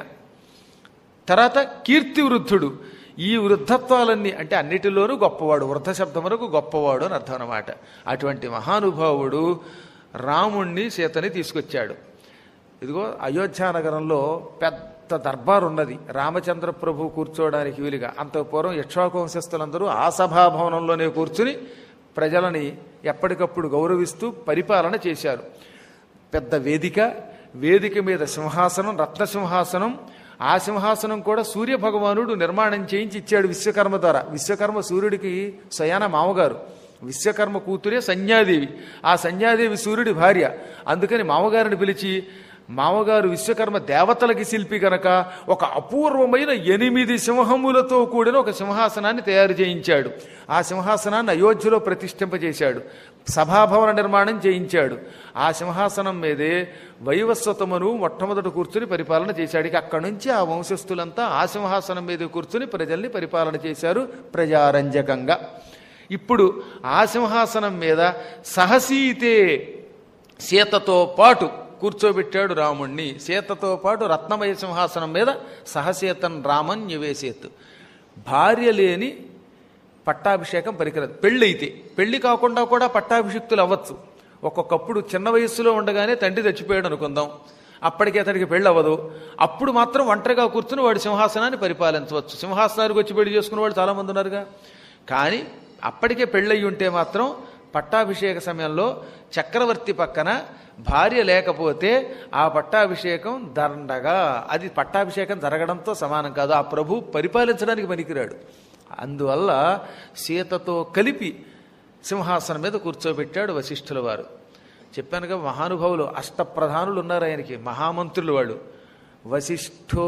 తర్వాత కీర్తి వృద్ధుడు ఈ వృద్ధత్వాలన్నీ అంటే అన్నిటిలోనూ గొప్పవాడు వృద్ధ శబ్దం వరకు గొప్పవాడు అని అర్థం అన్నమాట అటువంటి మహానుభావుడు రాముణ్ణి సీతని తీసుకొచ్చాడు ఇదిగో అయోధ్య నగరంలో పెద్ద దర్బార్ ఉన్నది రామచంద్ర ప్రభు కూర్చోవడానికి వీలుగా అంత పూర్వం యక్షాకు వంశస్థులందరూ ఆ సభాభవనంలోనే కూర్చుని ప్రజలని ఎప్పటికప్పుడు గౌరవిస్తూ పరిపాలన చేశారు పెద్ద వేదిక వేదిక మీద సింహాసనం రత్న సింహాసనం ఆ సింహాసనం కూడా సూర్య భగవానుడు నిర్మాణం చేయించి ఇచ్చాడు విశ్వకర్మ ద్వారా విశ్వకర్మ సూర్యుడికి స్వయాన మామగారు విశ్వకర్మ కూతురే సంధ్యాదేవి ఆ సంధ్యాదేవి సూర్యుడి భార్య అందుకని మామగారిని పిలిచి మామగారు విశ్వకర్మ దేవతలకి శిల్పి గనక ఒక అపూర్వమైన ఎనిమిది సింహములతో కూడిన ఒక సింహాసనాన్ని తయారు చేయించాడు ఆ సింహాసనాన్ని అయోధ్యలో ప్రతిష్ఠింపజేశాడు సభాభవన నిర్మాణం చేయించాడు ఆ సింహాసనం మీదే వైవస్వతమును మొట్టమొదట కూర్చుని పరిపాలన చేశాడు ఇక అక్కడి నుంచి ఆ వంశస్థులంతా ఆ సింహాసనం మీద కూర్చుని ప్రజల్ని పరిపాలన చేశారు ప్రజారంజకంగా ఇప్పుడు ఆ సింహాసనం మీద సహసీతే సీతతో పాటు కూర్చోబెట్టాడు రాముణ్ణి సీతతో పాటు రత్నమయ సింహాసనం మీద సహసీతన్ రామన్ నివేసేత్ భార్య లేని పట్టాభిషేకం పరికరదు పెళ్ళి అయితే పెళ్లి కాకుండా కూడా పట్టాభిషిక్తులు అవ్వచ్చు ఒక్కొక్కప్పుడు చిన్న వయస్సులో ఉండగానే తండ్రి చచ్చిపోయాడు అనుకుందాం అప్పటికి అతడికి పెళ్ళి అవ్వదు అప్పుడు మాత్రం ఒంటరిగా కూర్చుని వాడి సింహాసనాన్ని పరిపాలించవచ్చు సింహాసనానికి వచ్చి పెళ్లి చేసుకున్న వాళ్ళు చాలామంది ఉన్నారుగా కానీ అప్పటికే పెళ్ళయి ఉంటే మాత్రం పట్టాభిషేక సమయంలో చక్రవర్తి పక్కన భార్య లేకపోతే ఆ పట్టాభిషేకం దండగా అది పట్టాభిషేకం జరగడంతో సమానం కాదు ఆ ప్రభు పరిపాలించడానికి పనికిరాడు అందువల్ల సీతతో కలిపి సింహాసనం మీద కూర్చోబెట్టాడు వశిష్ఠుల వారు చెప్పానుగా మహానుభావులు అష్టప్రధానులు ఉన్నారు ఆయనకి మహామంత్రులు వాళ్ళు వశిష్ఠో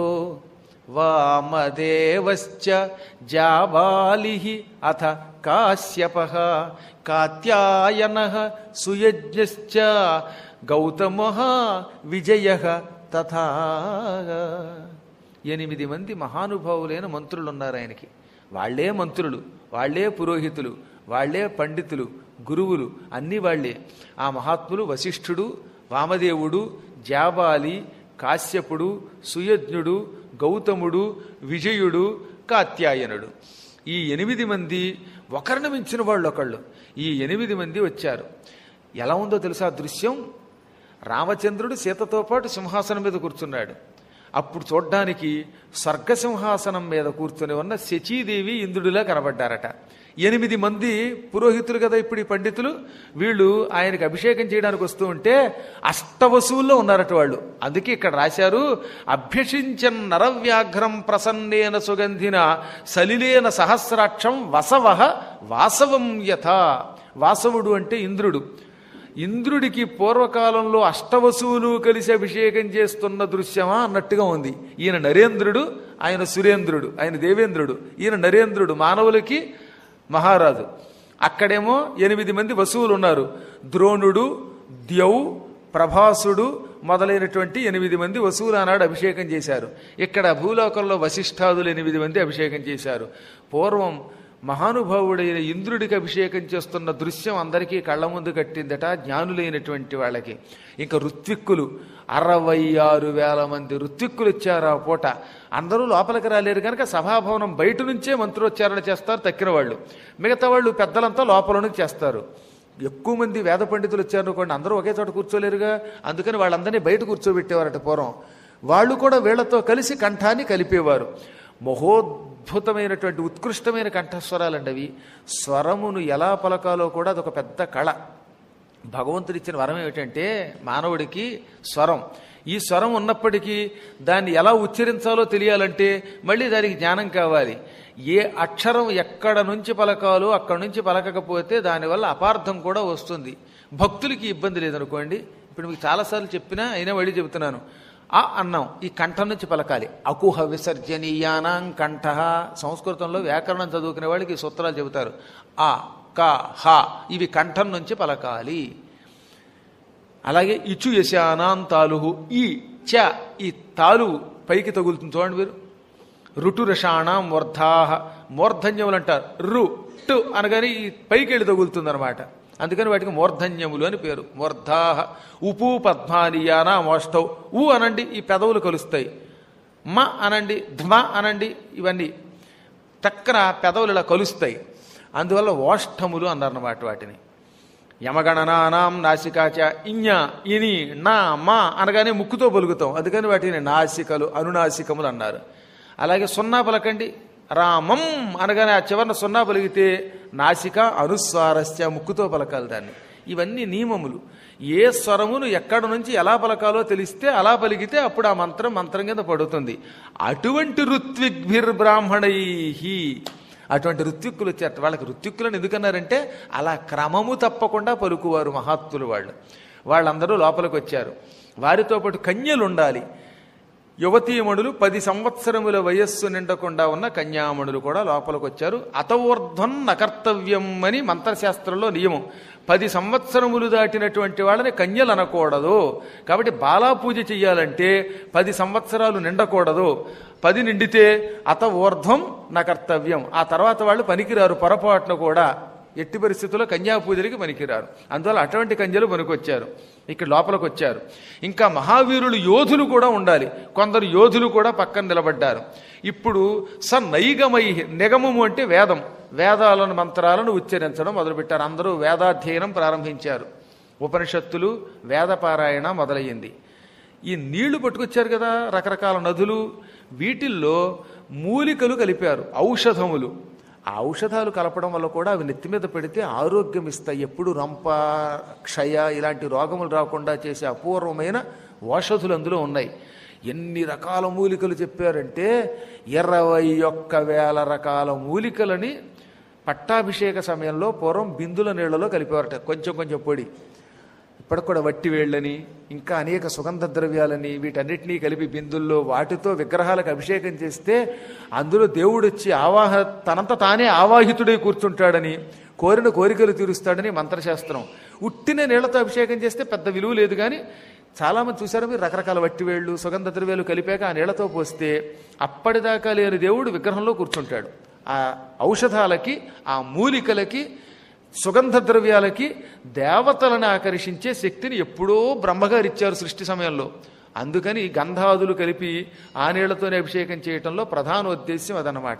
వామదేవశ్చ జాబాలి అథ కాశ్యప కాత్యాయన సుయజ్ఞశ్చ గౌతమ విజయ తథా ఎనిమిది మంది మహానుభావులైన మంత్రులు ఉన్నారు ఆయనకి వాళ్లే మంత్రులు వాళ్లే పురోహితులు వాళ్లే పండితులు గురువులు అన్నీ వాళ్లే ఆ మహాత్ములు వశిష్ఠుడు వామదేవుడు జాబాలి కాశ్యపుడు సుయజ్ఞుడు గౌతముడు విజయుడు కాత్యాయనుడు ఈ ఎనిమిది మంది ఒకరిని మించిన వాళ్ళు ఒకళ్ళు ఈ ఎనిమిది మంది వచ్చారు ఎలా ఉందో తెలుసా ఆ దృశ్యం రామచంద్రుడు సీతతో పాటు సింహాసనం మీద కూర్చున్నాడు అప్పుడు చూడ్డానికి స్వర్గసింహాసనం మీద కూర్చుని ఉన్న శచీదేవి ఇంద్రుడిలా కనబడ్డారట ఎనిమిది మంది పురోహితులు కదా ఇప్పుడు ఈ పండితులు వీళ్ళు ఆయనకు అభిషేకం చేయడానికి వస్తూ ఉంటే అష్టవసువుల్లో ఉన్నారట వాళ్ళు అందుకే ఇక్కడ రాశారు అభ్యసించన్ నరవ్యాఘ్రం ప్రసన్నేన సుగంధిన సలిలేన సహస్రాక్షం వసవహ వాసవం యథ వాసవుడు అంటే ఇంద్రుడు ఇంద్రుడికి పూర్వకాలంలో అష్టవసువులు కలిసి అభిషేకం చేస్తున్న దృశ్యమా అన్నట్టుగా ఉంది ఈయన నరేంద్రుడు ఆయన సురేంద్రుడు ఆయన దేవేంద్రుడు ఈయన నరేంద్రుడు మానవులకి మహారాజు అక్కడేమో ఎనిమిది మంది వసువులు ఉన్నారు ద్రోణుడు ద్యౌ ప్రభాసుడు మొదలైనటువంటి ఎనిమిది మంది వసువులు ఆనాడు అభిషేకం చేశారు ఇక్కడ భూలోకంలో వశిష్ఠాదులు ఎనిమిది మంది అభిషేకం చేశారు పూర్వం మహానుభావుడైన ఇంద్రుడికి అభిషేకం చేస్తున్న దృశ్యం అందరికీ కళ్ళ ముందు కట్టిందట జ్ఞానులైనటువంటి వాళ్ళకి ఇంకా ఋత్విక్కులు అరవై ఆరు వేల మంది ఋత్విక్కులు వచ్చారు ఆ పూట అందరూ లోపలికి రాలేరు కనుక సభాభవనం బయట నుంచే మంత్రోచ్చారణ చేస్తారు తక్కిన వాళ్ళు మిగతా వాళ్ళు పెద్దలంతా లోపల నుంచి చేస్తారు ఎక్కువ మంది వేద పండితులు వచ్చారనుకోండి అందరూ ఒకే చోట కూర్చోలేరుగా అందుకని వాళ్ళందరినీ బయట కూర్చోబెట్టేవారట పూర్వం వాళ్ళు కూడా వీళ్లతో కలిసి కంఠాన్ని కలిపేవారు మహోద్భుతమైనటువంటి ఉత్కృష్టమైన కంఠస్వరాలండి అవి స్వరమును ఎలా పలకాలో కూడా అదొక పెద్ద కళ భగవంతుడిచ్చిన వరం ఏమిటంటే మానవుడికి స్వరం ఈ స్వరం ఉన్నప్పటికీ దాన్ని ఎలా ఉచ్చరించాలో తెలియాలంటే మళ్ళీ దానికి జ్ఞానం కావాలి ఏ అక్షరం ఎక్కడ నుంచి పలకాలో అక్కడ నుంచి పలకకపోతే దానివల్ల అపార్థం కూడా వస్తుంది భక్తులకి ఇబ్బంది లేదనుకోండి ఇప్పుడు మీకు చాలాసార్లు చెప్పినా అయినా మళ్ళీ చెబుతున్నాను ఆ అన్నాం ఈ కంఠం నుంచి పలకాలి అకుహ విసర్జనీయానాం కంఠ సంస్కృతంలో వ్యాకరణం చదువుకునే వాళ్ళకి ఈ సూత్రాలు చెబుతారు ఆ క హ ఇవి కంఠం నుంచి పలకాలి అలాగే ఇచు యశానాం తాలుహు ఈ చ ఈ తాలు పైకి తగులుతుంది చూడండి మీరు ఋటురషాణం మూర్ధాహ మూర్ధన్యములు అంటారు రు టు అనగానే ఈ పైకి వెళ్ళి తగులుతుంది అనమాట అందుకని వాటికి మూర్ధన్యములు అని పేరు మూర్ధాహ ఉపు పద్మానియానా మోష్టౌ ఉ అనండి ఈ పెదవులు కలుస్తాయి మ అనండి ధ్మ అనండి ఇవన్నీ టక్కన పెదవులు ఇలా కలుస్తాయి అందువల్ల ఓష్టములు అన్నారన్నమాట వాటిని యమగణనానాం నాసికాచ ఇඤ ఇని నా మా అనగానే ముక్కుతో పలుకుతాం అందుకని వాటిని నాసికలు అనునాసికములు అన్నారు అలాగే సున్నా పలకండి రామం అనగానే ఆ చివరన సున్నా పలిగితే నాసిక అనుస్వారస్య ముక్కుతో పలకాలి దాన్ని ఇవన్నీ నియమములు ఏ స్వరమును ఎక్కడ నుంచి ఎలా పలకాలో తెలిస్తే అలా పలికితే అప్పుడు ఆ మంత్రం మంత్రం కింద పడుతుంది అటువంటి ఋత్విగ్భిర్బ్రాహ్మణై అటువంటి ఋత్విక్కులు వచ్చారు వాళ్ళకి ఋత్విక్కులను ఎందుకన్నారంటే అలా క్రమము తప్పకుండా పలుకువారు మహాత్ములు వాళ్ళు వాళ్ళందరూ లోపలికి వచ్చారు వారితో పాటు కన్యలు ఉండాలి యువతీమణులు పది సంవత్సరముల వయస్సు నిండకుండా ఉన్న కన్యామణులు కూడా లోపలికి వచ్చారు అతవూర్ధ్వం నకర్తవ్యం అని మంత్రశాస్త్రంలో నియమం పది సంవత్సరములు దాటినటువంటి వాళ్ళని కన్యలు అనకూడదు కాబట్టి బాలా పూజ చెయ్యాలంటే పది సంవత్సరాలు నిండకూడదు పది నిండితే అత ఊర్ధ్వం నా కర్తవ్యం ఆ తర్వాత వాళ్ళు పనికిరారు పొరపాటున కూడా ఎట్టి పరిస్థితుల్లో కన్యాపూజలకి పనికిరారు అందువల్ల అటువంటి కన్యలు పనికొచ్చారు ఇక్కడ లోపలికి వచ్చారు ఇంకా మహావీరులు యోధులు కూడా ఉండాలి కొందరు యోధులు కూడా పక్కన నిలబడ్డారు ఇప్పుడు స నైగమై నిగమము అంటే వేదం వేదాలను మంత్రాలను ఉచ్చరించడం మొదలుపెట్టారు అందరూ వేదాధ్యయనం ప్రారంభించారు ఉపనిషత్తులు వేదపారాయణ మొదలయ్యింది ఈ నీళ్లు పట్టుకొచ్చారు కదా రకరకాల నదులు వీటిల్లో మూలికలు కలిపారు ఔషధములు ఆ ఔషధాలు కలపడం వల్ల కూడా అవి నెత్తి మీద పెడితే ఆరోగ్యం ఇస్తాయి ఎప్పుడు రంప క్షయ ఇలాంటి రోగములు రాకుండా చేసే అపూర్వమైన ఔషధులు అందులో ఉన్నాయి ఎన్ని రకాల మూలికలు చెప్పారంటే ఇరవై ఒక్క వేల రకాల మూలికలని పట్టాభిషేక సమయంలో పూర్వం బిందుల నీళ్లలో కలిపేవారట కొంచెం కొంచెం పొడి ఇప్పటికి కూడా వట్టి వేళ్ళని ఇంకా అనేక సుగంధ ద్రవ్యాలని వీటన్నిటినీ కలిపి బిందుల్లో వాటితో విగ్రహాలకు అభిషేకం చేస్తే అందులో దేవుడు వచ్చి ఆవాహ తనంత తానే ఆవాహితుడై కూర్చుంటాడని కోరిన కోరికలు తీరుస్తాడని మంత్రశాస్త్రం ఉట్టిన నీళ్లతో అభిషేకం చేస్తే పెద్ద విలువ లేదు కానీ చాలామంది చూసారు మీరు రకరకాల వట్టి వేళ్ళు సుగంధ ద్రవ్యాలు కలిపాక ఆ నీళ్లతో పోస్తే అప్పటిదాకా లేని దేవుడు విగ్రహంలో కూర్చుంటాడు ఆ ఔషధాలకి ఆ మూలికలకి సుగంధ ద్రవ్యాలకి దేవతలను ఆకర్షించే శక్తిని ఎప్పుడో బ్రహ్మగారు ఇచ్చారు సృష్టి సమయంలో అందుకని గంధాదులు కలిపి ఆ నీళ్లతోనే అభిషేకం చేయటంలో ప్రధాన ఉద్దేశ్యం అదనమాట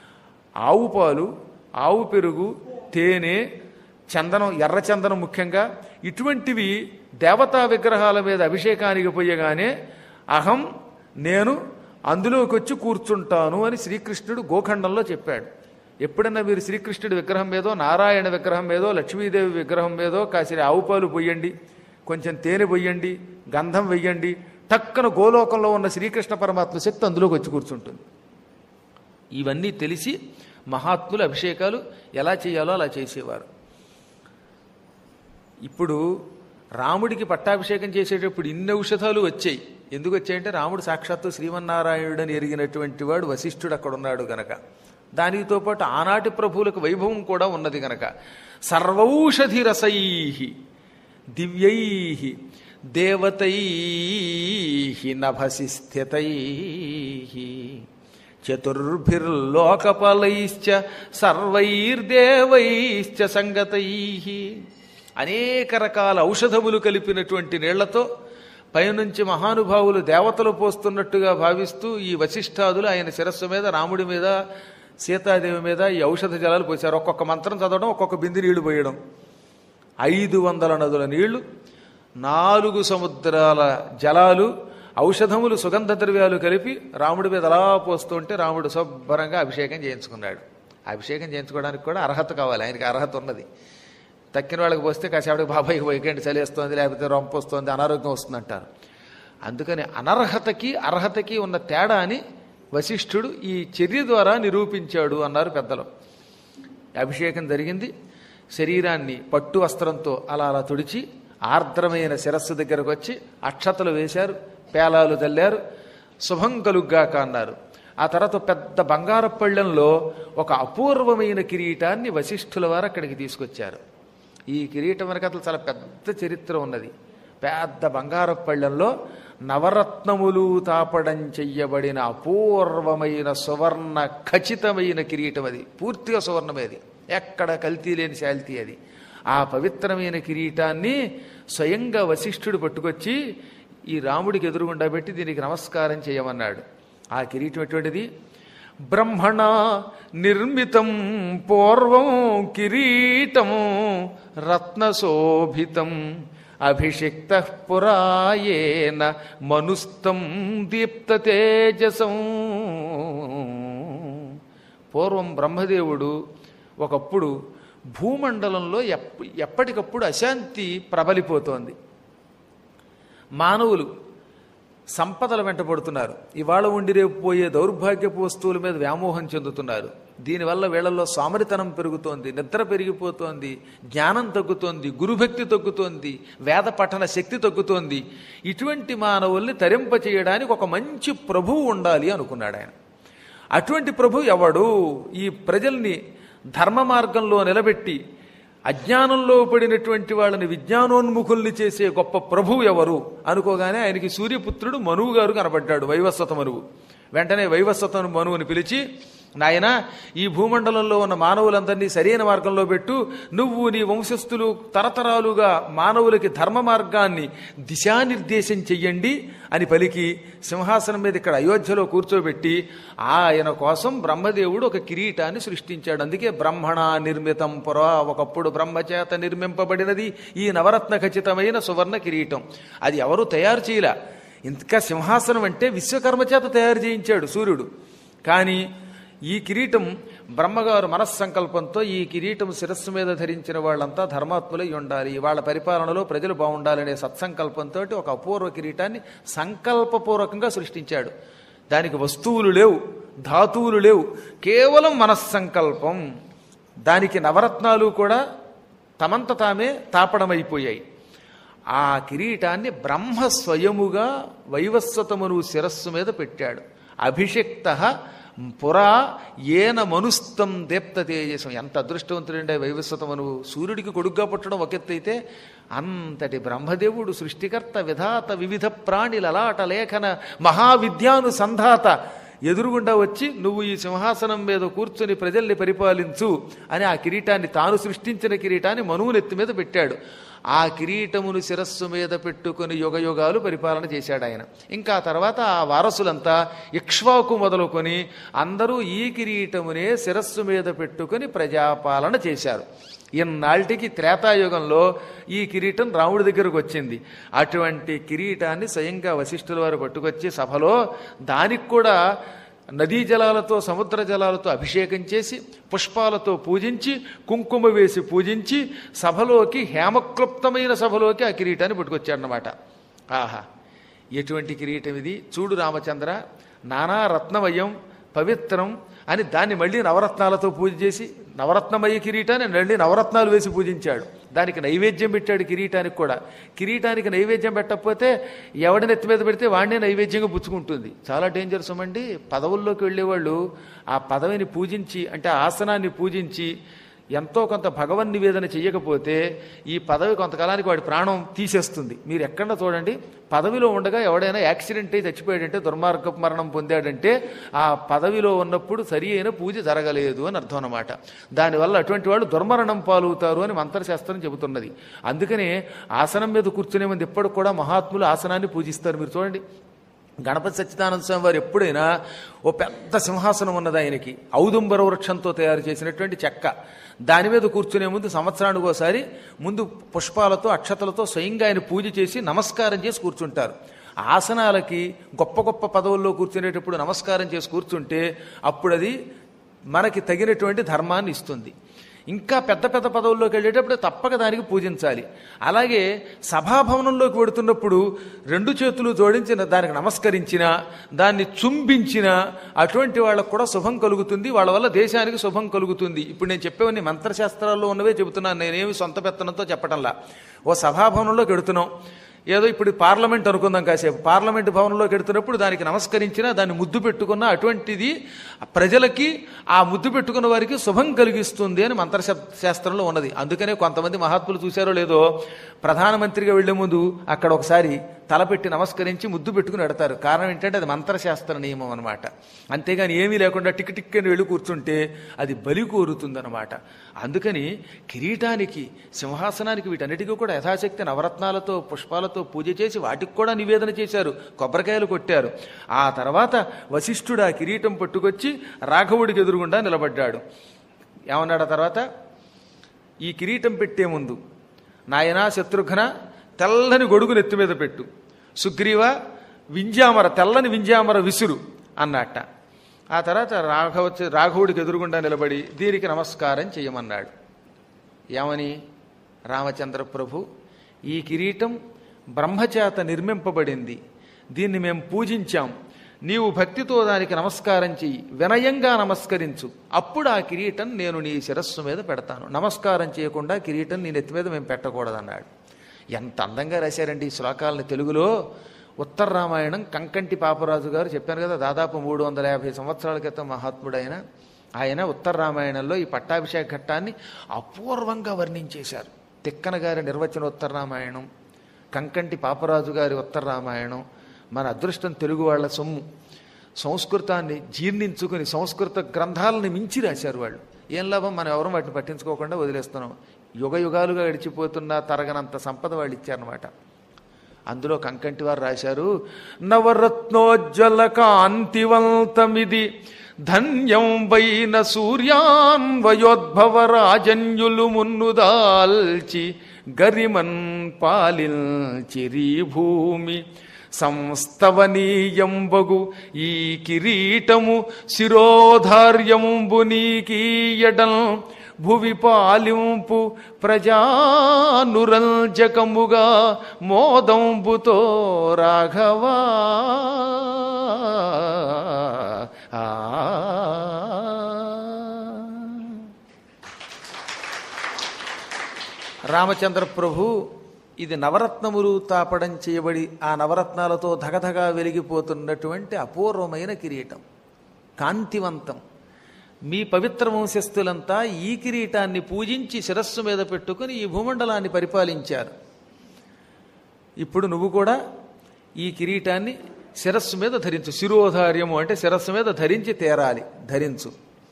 ఆవు పాలు ఆవు పెరుగు తేనె చందనం ఎర్ర చందనం ముఖ్యంగా ఇటువంటివి దేవతా విగ్రహాల మీద అభిషేకానికి పోయగానే అహం నేను అందులోకి వచ్చి కూర్చుంటాను అని శ్రీకృష్ణుడు గోఖండంలో చెప్పాడు ఎప్పుడన్నా మీరు శ్రీకృష్ణుడి విగ్రహం మీదో నారాయణ విగ్రహం మీదో లక్ష్మీదేవి విగ్రహం మీదో కాసిన ఆవు పాలు పొయ్యండి కొంచెం తేనె పొయ్యండి గంధం వెయ్యండి టక్కన గోలోకంలో ఉన్న శ్రీకృష్ణ పరమాత్మ శక్తి అందులోకి వచ్చి కూర్చుంటుంది ఇవన్నీ తెలిసి మహాత్ములు అభిషేకాలు ఎలా చేయాలో అలా చేసేవారు ఇప్పుడు రాముడికి పట్టాభిషేకం చేసేటప్పుడు ఇన్ని ఔషధాలు వచ్చాయి ఎందుకు వచ్చాయంటే రాముడు సాక్షాత్తు శ్రీమన్నారాయణుడని ఎరిగినటువంటి వాడు వశిష్ఠుడు అక్కడ ఉన్నాడు గనక దానితో పాటు ఆనాటి ప్రభువులకు వైభవం కూడా ఉన్నది గనక సర్వౌషధి రసై దివ్యై దేవతై నభసి స్థితై చతుర్భిర్లోకపాలైశ్చ సర్వైర్దేవైశ్చ సంగతై అనేక రకాల ఔషధములు కలిపినటువంటి నీళ్లతో పైనుంచి మహానుభావులు దేవతలు పోస్తున్నట్టుగా భావిస్తూ ఈ వశిష్ఠాదులు ఆయన శిరస్సు మీద రాముడి మీద సీతాదేవి మీద ఈ ఔషధ జలాలు పోశారు ఒక్కొక్క మంత్రం చదవడం ఒక్కొక్క బింది నీళ్లు పోయడం ఐదు వందల నదుల నీళ్లు నాలుగు సముద్రాల జలాలు ఔషధములు సుగంధ ద్రవ్యాలు కలిపి రాముడి మీద అలా పోస్తుంటే రాముడు శుభ్రంగా అభిషేకం చేయించుకున్నాడు అభిషేకం చేయించుకోవడానికి కూడా అర్హత కావాలి ఆయనకి అర్హత ఉన్నది తక్కిన వాళ్ళకి పోస్తే కాసేపటికి బాబాయ్కి పోయికండి చలిస్తుంది లేకపోతే రొంప వస్తుంది అనారోగ్యం వస్తుంది అంటారు అందుకని అనర్హతకి అర్హతకి ఉన్న తేడా అని వశిష్ఠుడు ఈ చర్య ద్వారా నిరూపించాడు అన్నారు పెద్దలు అభిషేకం జరిగింది శరీరాన్ని పట్టు వస్త్రంతో అలా అలా తుడిచి ఆర్ద్రమైన శిరస్సు దగ్గరకు వచ్చి అక్షతలు వేశారు పేలాలు చల్లారు శుభం కలుగ్గాక అన్నారు ఆ తర్వాత పెద్ద బంగారు పళ్ళెంలో ఒక అపూర్వమైన కిరీటాన్ని వశిష్ఠుల వారు అక్కడికి తీసుకొచ్చారు ఈ కిరీటం వెనక అసలు చాలా పెద్ద చరిత్ర ఉన్నది పెద్ద బంగారు పళ్ళెంలో నవరత్నములు తాపడం చెయ్యబడిన అపూర్వమైన సువర్ణ ఖచ్చితమైన కిరీటం అది పూర్తిగా సువర్ణమే అది ఎక్కడ కల్తీ లేని శాల్తీ అది ఆ పవిత్రమైన కిరీటాన్ని స్వయంగా వశిష్ఠుడు పట్టుకొచ్చి ఈ రాముడికి ఎదురుగుండా పెట్టి దీనికి నమస్కారం చేయమన్నాడు ఆ కిరీటం ఎటువంటిది బ్రహ్మణ నిర్మితం పూర్వం కిరీటం రత్నశోభితం అభిషిక్త పురాయేన మనుస్తం దీప్త తేజసం పూర్వం బ్రహ్మదేవుడు ఒకప్పుడు భూమండలంలో ఎప్ ఎప్పటికప్పుడు అశాంతి ప్రబలిపోతోంది మానవులు సంపదల వెంట పడుతున్నారు ఇవాళ ఉండి రేపు పోయే దౌర్భాగ్యపు వస్తువుల మీద వ్యామోహం చెందుతున్నారు దీనివల్ల వీళ్ళల్లో సోమరితనం పెరుగుతోంది నిద్ర పెరిగిపోతోంది జ్ఞానం తగ్గుతోంది గురుభక్తి తగ్గుతోంది వేద పఠన శక్తి తగ్గుతోంది ఇటువంటి మానవుల్ని తరింపచేయడానికి ఒక మంచి ప్రభువు ఉండాలి అనుకున్నాడు ఆయన అటువంటి ప్రభు ఎవడు ఈ ప్రజల్ని ధర్మ మార్గంలో నిలబెట్టి అజ్ఞానంలో పడినటువంటి వాళ్ళని విజ్ఞానోన్ముఖుల్ని చేసే గొప్ప ప్రభు ఎవరు అనుకోగానే ఆయనకి సూర్యపుత్రుడు మనువు గారు కనబడ్డాడు వైవస్వత మనువు వెంటనే వైవస్వత మనువుని పిలిచి నాయన ఈ భూమండలంలో ఉన్న మానవులందరినీ సరైన మార్గంలో పెట్టు నువ్వు నీ వంశస్థులు తరతరాలుగా మానవులకి ధర్మ మార్గాన్ని దిశానిర్దేశం చెయ్యండి అని పలికి సింహాసనం మీద ఇక్కడ అయోధ్యలో కూర్చోబెట్టి ఆయన కోసం బ్రహ్మదేవుడు ఒక కిరీటాన్ని సృష్టించాడు అందుకే బ్రహ్మణ నిర్మితం పురా ఒకప్పుడు బ్రహ్మచేత నిర్మింపబడినది ఈ నవరత్న ఖచ్చితమైన సువర్ణ కిరీటం అది ఎవరు తయారు చేయలే ఇంకా సింహాసనం అంటే విశ్వకర్మ చేత తయారు చేయించాడు సూర్యుడు కానీ ఈ కిరీటం బ్రహ్మగారు మనస్సంకల్పంతో ఈ కిరీటం శిరస్సు మీద ధరించిన వాళ్ళంతా ధర్మాత్ములై ఉండాలి వాళ్ళ పరిపాలనలో ప్రజలు బాగుండాలనే సత్సంకల్పంతో ఒక అపూర్వ కిరీటాన్ని సంకల్పపూర్వకంగా సృష్టించాడు దానికి వస్తువులు లేవు ధాతువులు లేవు కేవలం మనస్సంకల్పం దానికి నవరత్నాలు కూడా తమంత తామే తాపడమైపోయాయి ఆ కిరీటాన్ని బ్రహ్మ స్వయముగా వైవస్వతమును శిరస్సు మీద పెట్టాడు అభిషిక్త పురా ఏన మనుస్తం దేప్త తేజసం ఎంత అదృష్టవంతుడంటే వైవస్వతమను సూర్యుడికి కొడుగ్గా పుట్టడం ఒక ఎత్తు అయితే అంతటి బ్రహ్మదేవుడు సృష్టికర్త విధాత వివిధ ప్రాణి లలాట లేఖన మహావిద్యానుసంధాత ఎదురుగుండా వచ్చి నువ్వు ఈ సింహాసనం మీద కూర్చొని ప్రజల్ని పరిపాలించు అని ఆ కిరీటాన్ని తాను సృష్టించిన కిరీటాన్ని మనువునెత్తి మీద పెట్టాడు ఆ కిరీటమును శిరస్సు మీద పెట్టుకుని యుగయుగాలు పరిపాలన చేశాడు ఆయన ఇంకా తర్వాత ఆ వారసులంతా ఇక్ష్వాకు మొదలుకొని అందరూ ఈ కిరీటమునే శిరస్సు మీద పెట్టుకుని ప్రజాపాలన చేశారు ఇన్నాళ్ళకి త్రేతాయుగంలో ఈ కిరీటం రాముడి దగ్గరకు వచ్చింది అటువంటి కిరీటాన్ని స్వయంగా వశిష్ఠుల వారు పట్టుకొచ్చి సభలో దానికి కూడా నదీ జలాలతో సముద్ర జలాలతో అభిషేకం చేసి పుష్పాలతో పూజించి కుంకుమ వేసి పూజించి సభలోకి హేమక్లుప్తమైన సభలోకి ఆ కిరీటాన్ని పట్టుకొచ్చాడనమాట ఆహా ఎటువంటి కిరీటం ఇది చూడు రామచంద్ర నానా రత్నమయం పవిత్రం అని దాన్ని మళ్ళీ నవరత్నాలతో పూజ చేసి నవరత్నమయ్య కిరీటాన్ని మళ్ళీ నవరత్నాలు వేసి పూజించాడు దానికి నైవేద్యం పెట్టాడు కిరీటానికి కూడా కిరీటానికి నైవేద్యం పెట్టకపోతే ఎవడి నెత్తి మీద పెడితే వాడినే నైవేద్యంగా పుచ్చుకుంటుంది చాలా డేంజరస్ అమ్మండి పదవుల్లోకి వెళ్ళేవాళ్ళు ఆ పదవిని పూజించి అంటే ఆ ఆసనాన్ని పూజించి ఎంతో కొంత భగవన్ నివేదన చెయ్యకపోతే ఈ పదవి కొంతకాలానికి వాడి ప్రాణం తీసేస్తుంది మీరు ఎక్కడ చూడండి పదవిలో ఉండగా ఎవడైనా యాక్సిడెంట్ అయి చచ్చిపోయాడంటే దుర్మార్గ మరణం పొందాడంటే ఆ పదవిలో ఉన్నప్పుడు సరి అయిన పూజ జరగలేదు అని అర్థం అన్నమాట దానివల్ల అటువంటి వాళ్ళు దుర్మరణం పాలవుతారు అని మంత్రశాస్త్రం చెబుతున్నది అందుకనే ఆసనం మీద కూర్చునే మంది ఎప్పటికి కూడా మహాత్ములు ఆసనాన్ని పూజిస్తారు మీరు చూడండి గణపతి సచ్చిదానంద స్వామి వారు ఎప్పుడైనా ఓ పెద్ద సింహాసనం ఉన్నది ఆయనకి ఔదుంబర వృక్షంతో తయారు చేసినటువంటి చెక్క దాని మీద కూర్చునే ముందు సంవత్సరానికి ఒకసారి ముందు పుష్పాలతో అక్షతలతో స్వయంగా ఆయన పూజ చేసి నమస్కారం చేసి కూర్చుంటారు ఆసనాలకి గొప్ప గొప్ప పదవుల్లో కూర్చునేటప్పుడు నమస్కారం చేసి కూర్చుంటే అప్పుడు అది మనకి తగినటువంటి ధర్మాన్ని ఇస్తుంది ఇంకా పెద్ద పెద్ద పదవుల్లోకి వెళ్ళేటప్పుడు తప్పక దానికి పూజించాలి అలాగే సభాభవనంలోకి వెడుతున్నప్పుడు రెండు చేతులు జోడించిన దానికి నమస్కరించిన దాన్ని చుంబించిన అటువంటి వాళ్ళకు కూడా శుభం కలుగుతుంది వాళ్ళ వల్ల దేశానికి శుభం కలుగుతుంది ఇప్పుడు నేను చెప్పేవన్నీ మంత్రశాస్త్రాల్లో ఉన్నవే చెబుతున్నాను నేనేమి సొంత పెత్తనంతో చెప్పటంలా ఓ సభాభవనంలోకి వెడుతున్నాం ఏదో ఇప్పుడు పార్లమెంట్ అనుకుందాం కాసేపు పార్లమెంట్ భవనంలోకి వెడుతున్నప్పుడు దానికి నమస్కరించినా దాన్ని ముద్దు పెట్టుకున్న అటువంటిది ప్రజలకి ఆ ముద్దు పెట్టుకున్న వారికి శుభం కలిగిస్తుంది అని మంత్రశాస్త్రంలో ఉన్నది అందుకనే కొంతమంది మహాత్ములు చూశారో లేదో ప్రధానమంత్రిగా వెళ్లే ముందు అక్కడ ఒకసారి తలపెట్టి నమస్కరించి ముద్దు పెట్టుకుని పెడతారు కారణం ఏంటంటే అది మంత్రశాస్త్ర నియమం అనమాట అంతేగాని ఏమీ లేకుండా టిక్ టిక్ అని వెళ్ళి కూర్చుంటే అది బలి కోరుతుందన్నమాట అందుకని కిరీటానికి సింహాసనానికి వీటన్నిటికీ కూడా యథాశక్తి నవరత్నాలతో పుష్పాలతో పూజ చేసి వాటికి కూడా నివేదన చేశారు కొబ్బరికాయలు కొట్టారు ఆ తర్వాత వశిష్ఠుడు ఆ కిరీటం పట్టుకొచ్చి రాఘవుడికి ఎదురుగుండా నిలబడ్డాడు ఏమన్నాడు ఆ తర్వాత ఈ కిరీటం పెట్టే ముందు నాయనా శత్రుఘ్న తెల్లని గొడుగు నెత్తి మీద పెట్టు సుగ్రీవ వింజామర తెల్లని వింజామర విసురు అన్నట్ట ఆ తర్వాత రాఘవ రాఘవుడికి ఎదురుగుండా నిలబడి దీనికి నమస్కారం చేయమన్నాడు ఏమని రామచంద్ర ప్రభు ఈ కిరీటం బ్రహ్మచేత నిర్మింపబడింది దీన్ని మేము పూజించాం నీవు భక్తితో దానికి నమస్కారం చెయ్యి వినయంగా నమస్కరించు అప్పుడు ఆ కిరీటం నేను నీ శిరస్సు మీద పెడతాను నమస్కారం చేయకుండా కిరీటం నీ నెత్తి మీద మేము పెట్టకూడదన్నాడు ఎంత అందంగా రాశారండి ఈ శ్లోకాలను తెలుగులో ఉత్తర రామాయణం కంకంటి పాపరాజు గారు చెప్పాను కదా దాదాపు మూడు వందల యాభై సంవత్సరాల క్రితం మహాత్ముడైన ఆయన ఉత్తర రామాయణంలో ఈ పట్టాభిషేక ఘట్టాన్ని అపూర్వంగా వర్ణించేశారు తిక్కన గారి నిర్వచనోత్తర రామాయణం కంకంటి పాపరాజు గారి ఉత్తర రామాయణం మన అదృష్టం తెలుగు వాళ్ళ సొమ్ము సంస్కృతాన్ని జీర్ణించుకుని సంస్కృత గ్రంథాలను మించి రాశారు వాళ్ళు ఏం లాభం మనం ఎవరు వాటిని పట్టించుకోకుండా వదిలేస్తున్నాం యుగ యుగాలుగా గడిచిపోతున్న తరగనంత సంపద వాళ్ళు ఇచ్చారనమాట అందులో కంకంటి వారు రాశారు నవరత్నోజ్వల కాంతివంతమిది ధన్యం వైన సూర్యాన్వయోద్భవ రాజన్యులు మున్నుదాల్చి గరిమన్ పాలిల్చిరీ భూమి సంస్తవనీయంబగు ఈ కిరీటము శిరోధార్యంబు నీకీయడం భువి పాలింపు ప్రజానురంజకముగా మోదంబుతో రాఘవా ఆ. రామచంద్ర ప్రభు ఇది నవరత్నములు తాపడం చేయబడి ఆ నవరత్నాలతో ధగధగా వెలిగిపోతున్నటువంటి అపూర్వమైన కిరీటం కాంతివంతం మీ పవిత్ర వంశస్థులంతా ఈ కిరీటాన్ని పూజించి శిరస్సు మీద పెట్టుకుని ఈ భూమండలాన్ని పరిపాలించారు ఇప్పుడు నువ్వు కూడా ఈ కిరీటాన్ని శిరస్సు మీద ధరించు శిరోధార్యము అంటే శిరస్సు మీద ధరించి తీరాలి ధరించు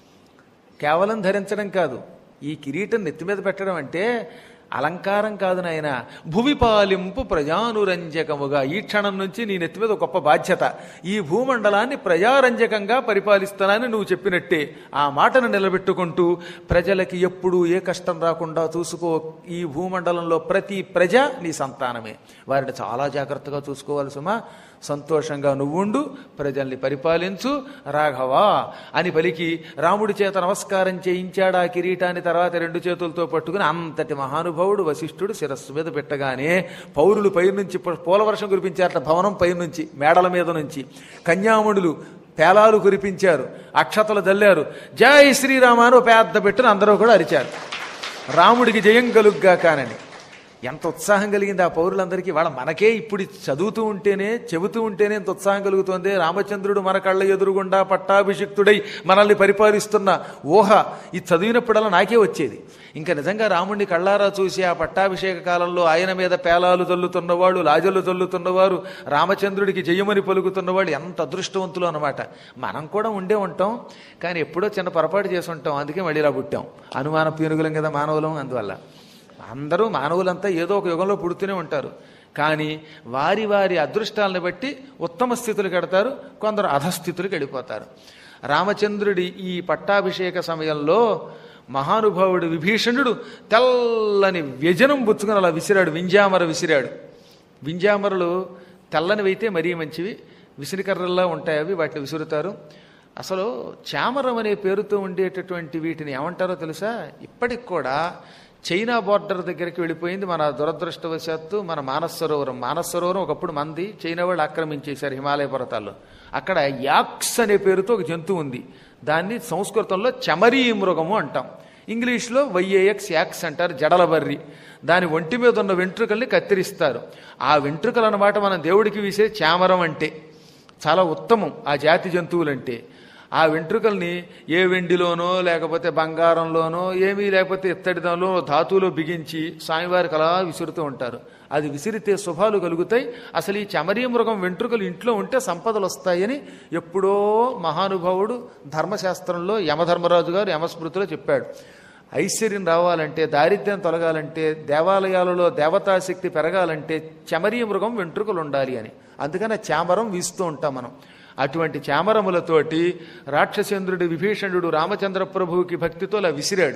కేవలం ధరించడం కాదు ఈ కిరీటం నెత్తి మీద పెట్టడం అంటే అలంకారం కాదు నాయన భువి పాలింపు ప్రజానురంజకముగా ఈ క్షణం నుంచి నీ నెత్తి మీద ఒక గొప్ప బాధ్యత ఈ భూమండలాన్ని ప్రజారంజకంగా పరిపాలిస్తానని నువ్వు చెప్పినట్టే ఆ మాటను నిలబెట్టుకుంటూ ప్రజలకి ఎప్పుడూ ఏ కష్టం రాకుండా చూసుకో ఈ భూమండలంలో ప్రతి ప్రజ నీ సంతానమే వారిని చాలా జాగ్రత్తగా చూసుకోవాలి సుమా సంతోషంగా నువ్వుండు ప్రజల్ని పరిపాలించు రాఘవా అని పలికి రాముడి చేత నమస్కారం చేయించాడు ఆ కిరీటాన్ని తర్వాత రెండు చేతులతో పట్టుకుని అంతటి మహానుభావుడు వశిష్ఠుడు శిరస్సు మీద పెట్టగానే పౌరులు పైనుంచి పూలవర్షం కురిపించారట భవనం పైనుంచి మేడల మీద నుంచి కన్యాముడులు పేలాలు కురిపించారు అక్షతలు జల్లారు జై శ్రీరామ అని ఓ పెద్ద పెట్టును అందరూ కూడా అరిచారు రాముడికి జయం కలుగ్గా కానని ఎంత ఉత్సాహం కలిగింది ఆ పౌరులందరికీ వాళ్ళ మనకే ఇప్పుడు ఇది చదువుతూ ఉంటేనే చెబుతూ ఉంటేనే ఎంత ఉత్సాహం కలుగుతోంది రామచంద్రుడు మన కళ్ళ ఎదురుగుండా పట్టాభిషిక్తుడై మనల్ని పరిపాలిస్తున్న ఊహ ఇది చదివినప్పుడల్లా నాకే వచ్చేది ఇంకా నిజంగా రాముడిని కళ్ళారా చూసి ఆ పట్టాభిషేక కాలంలో ఆయన మీద పేలాలు చల్లుతున్నవాళ్ళు లాజలు చల్లుతున్నవారు రామచంద్రుడికి జయమని పలుకుతున్నవాళ్ళు ఎంత అదృష్టవంతులు అనమాట మనం కూడా ఉండే ఉంటాం కానీ ఎప్పుడో చిన్న పొరపాటు చేసి ఉంటాం అందుకే మళ్ళీ ఇలా పుట్టాం అనుమాన పీనుగులం కదా మానవులం అందువల్ల అందరూ మానవులంతా ఏదో ఒక యుగంలో పుడుతూనే ఉంటారు కానీ వారి వారి అదృష్టాలను బట్టి ఉత్తమ స్థితులు కడతారు కొందరు అధస్థితులకు వెళ్ళిపోతారు రామచంద్రుడి ఈ పట్టాభిషేక సమయంలో మహానుభావుడు విభీషణుడు తెల్లని వ్యజనం బుచ్చుకుని అలా విసిరాడు వింజామర విసిరాడు వింజామరలు తెల్లనివైతే మరీ మంచివి విసిరికర్రల్లా ఉంటాయి అవి వాటిని విసురుతారు అసలు చామరం అనే పేరుతో ఉండేటటువంటి వీటిని ఏమంటారో తెలుసా ఇప్పటికి కూడా చైనా బార్డర్ దగ్గరికి వెళ్ళిపోయింది మన దురదృష్టవశాత్తు మన మానస సరోవరం మానస సరోవరం ఒకప్పుడు మంది చైనా వాళ్ళు ఆక్రమించేశారు హిమాలయ పర్వతాల్లో అక్కడ యాక్స్ అనే పేరుతో ఒక జంతువు ఉంది దాన్ని సంస్కృతంలో చమరీ మృగము అంటాం ఇంగ్లీష్లో వైఏఎక్స్ యాక్స్ అంటారు జడల బర్రి దాని ఒంటి మీద ఉన్న వెంట్రుకల్ని కత్తిరిస్తారు ఆ వెంట్రుకలు అన్నమాట మనం దేవుడికి వీసే చామరం అంటే చాలా ఉత్తమం ఆ జాతి జంతువులంటే ఆ వెంట్రుకల్ని ఏ వెండిలోనో లేకపోతే బంగారంలోనో ఏమీ లేకపోతే ఇత్తడిదానిలో ధాతువులో బిగించి స్వామివారికి అలా విసురుతూ ఉంటారు అది విసిరితే శుభాలు కలుగుతాయి అసలు ఈ చమరీ మృగం వెంట్రుకలు ఇంట్లో ఉంటే సంపదలు వస్తాయని ఎప్పుడో మహానుభావుడు ధర్మశాస్త్రంలో యమధర్మరాజు గారు యమస్మృతిలో చెప్పాడు ఐశ్వర్యం రావాలంటే దారిద్ర్యం తొలగాలంటే దేవాలయాలలో దేవతాశక్తి పెరగాలంటే చమరీ మృగం వెంట్రుకలు ఉండాలి అని అందుకని ఆ చామరం వీస్తూ ఉంటాం మనం అటువంటి చామరములతోటి రాక్షసేంద్రుడి విభీషణుడు రామచంద్ర ప్రభువుకి భక్తితో అలా విసిరాడు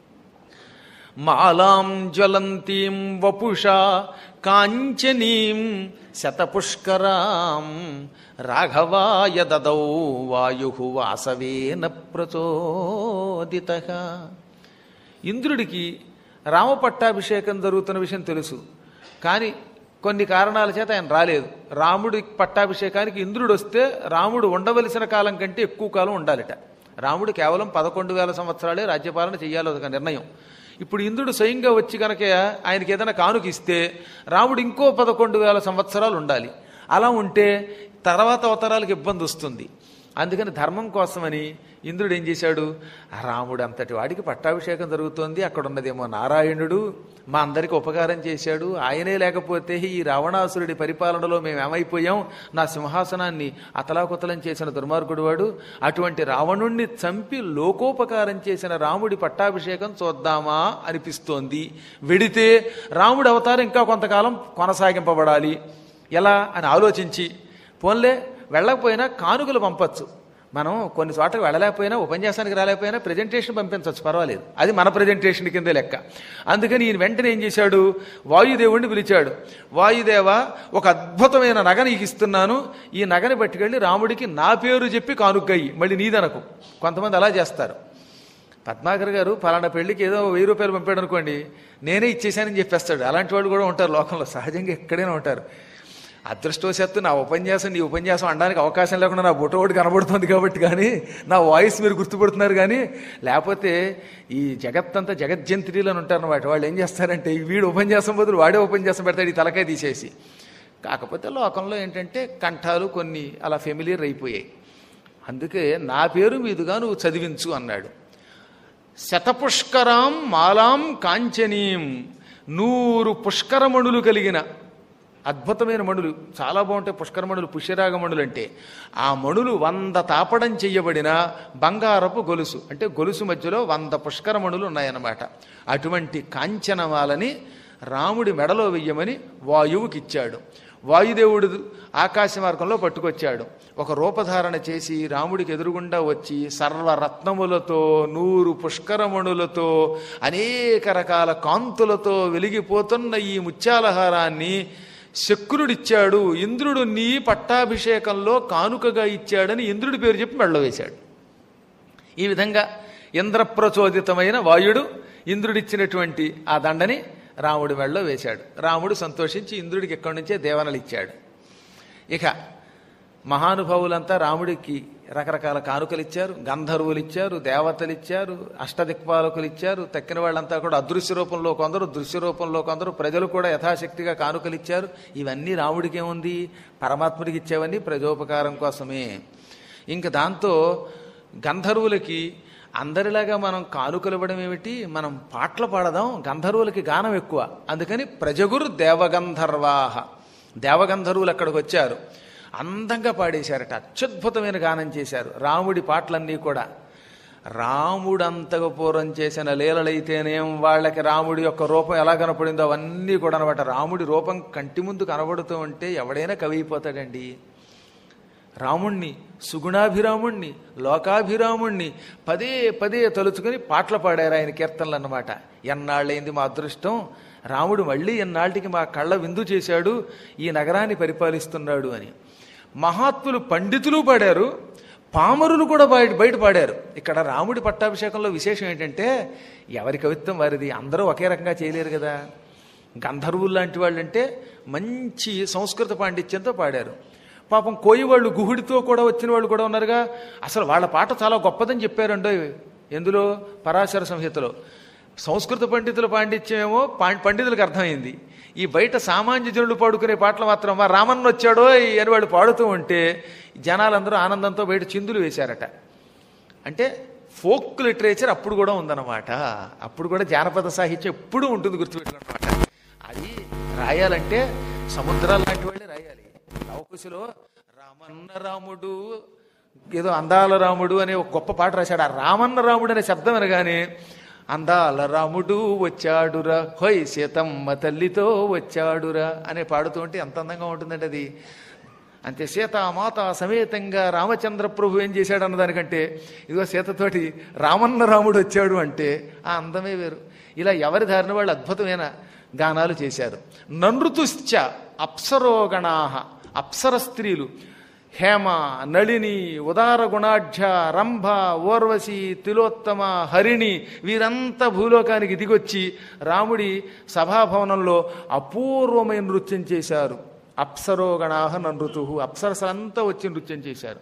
మాలాం జ్వలంతీం వపుషా కాంచనీం శతపుష్కరాం రాఘవాయ దదౌ వాయు వాసవేన ప్రచోదిత ఇంద్రుడికి రామపట్టాభిషేకం జరుగుతున్న విషయం తెలుసు కానీ కొన్ని కారణాల చేత ఆయన రాలేదు రాముడి పట్టాభిషేకానికి ఇంద్రుడు వస్తే రాముడు ఉండవలసిన కాలం కంటే ఎక్కువ కాలం ఉండాలిట రాముడు కేవలం పదకొండు వేల సంవత్సరాలే రాజ్యపాలన చేయాలి ఒక నిర్ణయం ఇప్పుడు ఇంద్రుడు స్వయంగా వచ్చి కనుక ఆయనకి ఏదైనా కానుక ఇస్తే రాముడు ఇంకో పదకొండు వేల సంవత్సరాలు ఉండాలి అలా ఉంటే తర్వాత అవతారాలకు ఇబ్బంది వస్తుంది అందుకని ధర్మం కోసమని ఇంద్రుడు ఏం చేశాడు రాముడు అంతటి వాడికి పట్టాభిషేకం జరుగుతోంది అక్కడ ఉన్నదేమో నారాయణుడు మా అందరికి ఉపకారం చేశాడు ఆయనే లేకపోతే ఈ రావణాసురుడి పరిపాలనలో మేము ఏమైపోయాం నా సింహాసనాన్ని అతలాకుతలం చేసిన దుర్మార్గుడు వాడు అటువంటి రావణుణ్ణి చంపి లోకోపకారం చేసిన రాముడి పట్టాభిషేకం చూద్దామా అనిపిస్తోంది వెడితే రాముడి అవతారం ఇంకా కొంతకాలం కొనసాగింపబడాలి ఎలా అని ఆలోచించి పోన్లే వెళ్ళకపోయినా కానుకలు పంపచ్చు మనం కొన్ని చోట్లకు వెళ్ళలేకపోయినా ఉపన్యాసానికి రాలేకపోయినా ప్రజెంటేషన్ పంపించవచ్చు పర్వాలేదు అది మన ప్రజెంటేషన్ కిందే లెక్క అందుకని ఈయన వెంటనే ఏం చేశాడు వాయుదేవుడిని పిలిచాడు వాయుదేవ ఒక అద్భుతమైన నగ నీకు ఇస్తున్నాను ఈ నగని పట్టుకెళ్ళి రాముడికి నా పేరు చెప్పి కానుక్కయ్యి మళ్ళీ నీదనకు కొంతమంది అలా చేస్తారు పద్మాకర్ గారు ఫలానా పెళ్లికి ఏదో వెయ్యి రూపాయలు పంపాడు అనుకోండి నేనే ఇచ్చేసానని చెప్పేస్తాడు అలాంటి వాళ్ళు కూడా ఉంటారు లోకంలో సహజంగా ఎక్కడైనా ఉంటారు అదృష్టవశాత్తు నా ఉపన్యాసం నీ ఉపన్యాసం అనడానికి అవకాశం లేకుండా నా బుట్ట ఒకటి కనబడుతుంది కాబట్టి కానీ నా వాయిస్ మీరు గుర్తుపడుతున్నారు కానీ లేకపోతే ఈ జగత్తంతా జగజ్జంత్రీలు అని ఉంటారన్నమాట వాళ్ళు ఏం చేస్తారంటే ఈ వీడు ఉపన్యాసం బదులు వాడే ఉపన్యాసం పెడతాడు ఈ తలకాయ తీసేసి కాకపోతే లోకంలో ఏంటంటే కంఠాలు కొన్ని అలా ఫెమిలియర్ అయిపోయాయి అందుకే నా పేరు మీదుగా నువ్వు చదివించు అన్నాడు శతపుష్కరాం మాలాం కాంచనీం నూరు పుష్కరమణులు కలిగిన అద్భుతమైన మణులు చాలా బాగుంటాయి పుష్కరమణులు పుష్యరాగ మణులు అంటే ఆ మణులు వంద తాపడం చెయ్యబడిన బంగారపు గొలుసు అంటే గొలుసు మధ్యలో వంద పుష్కరమణులు ఉన్నాయన్నమాట అటువంటి కాంచనమాలని రాముడి మెడలో వెయ్యమని వాయువుకిచ్చాడు వాయుదేవుడు ఆకాశ మార్గంలో పట్టుకొచ్చాడు ఒక రూపధారణ చేసి రాముడికి ఎదురుగుండా వచ్చి సర్వరత్నములతో నూరు పుష్కరమణులతో అనేక రకాల కాంతులతో వెలిగిపోతున్న ఈ ముత్యాలహారాన్ని శక్రుడిచ్చాడు ఇంద్రుడు నీ పట్టాభిషేకంలో కానుకగా ఇచ్చాడని ఇంద్రుడి పేరు చెప్పి మెళ్ళ వేశాడు ఈ విధంగా ఇంద్రప్రచోదితమైన వాయుడు ఇంద్రుడిచ్చినటువంటి ఆ దండని రాముడి మెళ్ళలో వేశాడు రాముడు సంతోషించి ఇంద్రుడికి ఎక్కడి నుంచే దేవనలు ఇచ్చాడు ఇక మహానుభావులంతా రాముడికి రకరకాల కానుకలు ఇచ్చారు గంధర్వులు ఇచ్చారు దేవతలు ఇచ్చారు అష్టదిక్పాలకులు ఇచ్చారు తక్కిన వాళ్ళంతా కూడా అదృశ్య రూపంలో కొందరు దృశ్య రూపంలో కొందరు ప్రజలు కూడా యథాశక్తిగా కానుకలు ఇచ్చారు ఇవన్నీ రాముడికి ఏముంది పరమాత్ముడికి ఇచ్చేవన్నీ ప్రజోపకారం కోసమే ఇంక దాంతో గంధర్వులకి అందరిలాగా మనం కానుకలు ఇవ్వడం ఏమిటి మనం పాటలు పాడదాం గంధర్వులకి గానం ఎక్కువ అందుకని ప్రజగురు దేవగంధర్వాహ దేవగంధర్వులు అక్కడికి వచ్చారు అందంగా పాడేశారట అత్యద్భుతమైన గానం చేశారు రాముడి పాటలన్నీ కూడా రాముడంతగా పూర్వం చేసిన లీలలైతేనేం వాళ్ళకి రాముడి యొక్క రూపం ఎలా కనపడిందో అవన్నీ కూడా అనమాట రాముడి రూపం కంటి ముందు కనబడుతూ ఉంటే ఎవడైనా కవి అయిపోతాడండి రాముణ్ణి సుగుణాభిరాముణ్ణి లోకాభిరాముణ్ణి పదే పదే తలుచుకుని పాటలు పాడారు ఆయన కీర్తనలు అన్నమాట ఎన్నాళ్ళైంది మా అదృష్టం రాముడు మళ్ళీ ఎన్నాళ్ళకి మా కళ్ళ విందు చేశాడు ఈ నగరాన్ని పరిపాలిస్తున్నాడు అని మహాత్ములు పండితులు పాడారు పామరులు కూడా బయట బయట పాడారు ఇక్కడ రాముడి పట్టాభిషేకంలో విశేషం ఏంటంటే ఎవరి కవిత్వం వారిది అందరూ ఒకే రకంగా చేయలేరు కదా గంధర్వులు లాంటి వాళ్ళు అంటే మంచి సంస్కృత పాండిత్యంతో పాడారు పాపం కోయి వాళ్ళు గుహుడితో కూడా వచ్చిన వాళ్ళు కూడా ఉన్నారుగా అసలు వాళ్ళ పాట చాలా గొప్పదని చెప్పారండో ఎందులో పరాశర సంహితలో సంస్కృత పండితుల పాండిత్యం ఏమో పా- పండితులకు అర్థమైంది ఈ బయట సామాన్య జనులు పాడుకునే పాటలు మాత్రం మా రామన్న వచ్చాడో అని వాళ్ళు పాడుతూ ఉంటే జనాలందరూ ఆనందంతో బయట చిందులు వేశారట అంటే ఫోక్ లిటరేచర్ అప్పుడు కూడా ఉందన్నమాట అప్పుడు కూడా జానపద సాహిత్యం ఎప్పుడూ ఉంటుంది గుర్తుపెట్టుకోనమాట అది రాయాలంటే సముద్రాలు లాంటి వాళ్ళే రాయాలి లవకుశలో రామన్న రాముడు ఏదో అందాల రాముడు అనే ఒక గొప్ప పాట రాశాడు ఆ రామన్న రాముడు అనే శబ్దం అనగానే అందాల రాముడు వచ్చాడురా హోయ్ సీతమ్మ తల్లితో వచ్చాడురా అనే పాడుతూ ఉంటే ఎంత అందంగా ఉంటుందంటే అది అంతే సీత మాత సమేతంగా రామచంద్ర ప్రభు ఏం చేశాడు అన్న దానికంటే ఇదిగో సీతతోటి రామన్న రాముడు వచ్చాడు అంటే ఆ అందమే వేరు ఇలా ఎవరి దారిన వాళ్ళు అద్భుతమైన గానాలు చేశారు ననృతుశ్చ అప్సరోగణాహ అప్సర స్త్రీలు హేమ నళిని ఉదార గుణాఢ్య రంభ ఓర్వశి తిలోత్తమ హరిణి వీరంతా భూలోకానికి దిగొచ్చి రాముడి సభాభవనంలో అపూర్వమైన నృత్యం చేశారు అప్సరోగణాహ నృతు అప్సరసలంతా వచ్చి నృత్యం చేశారు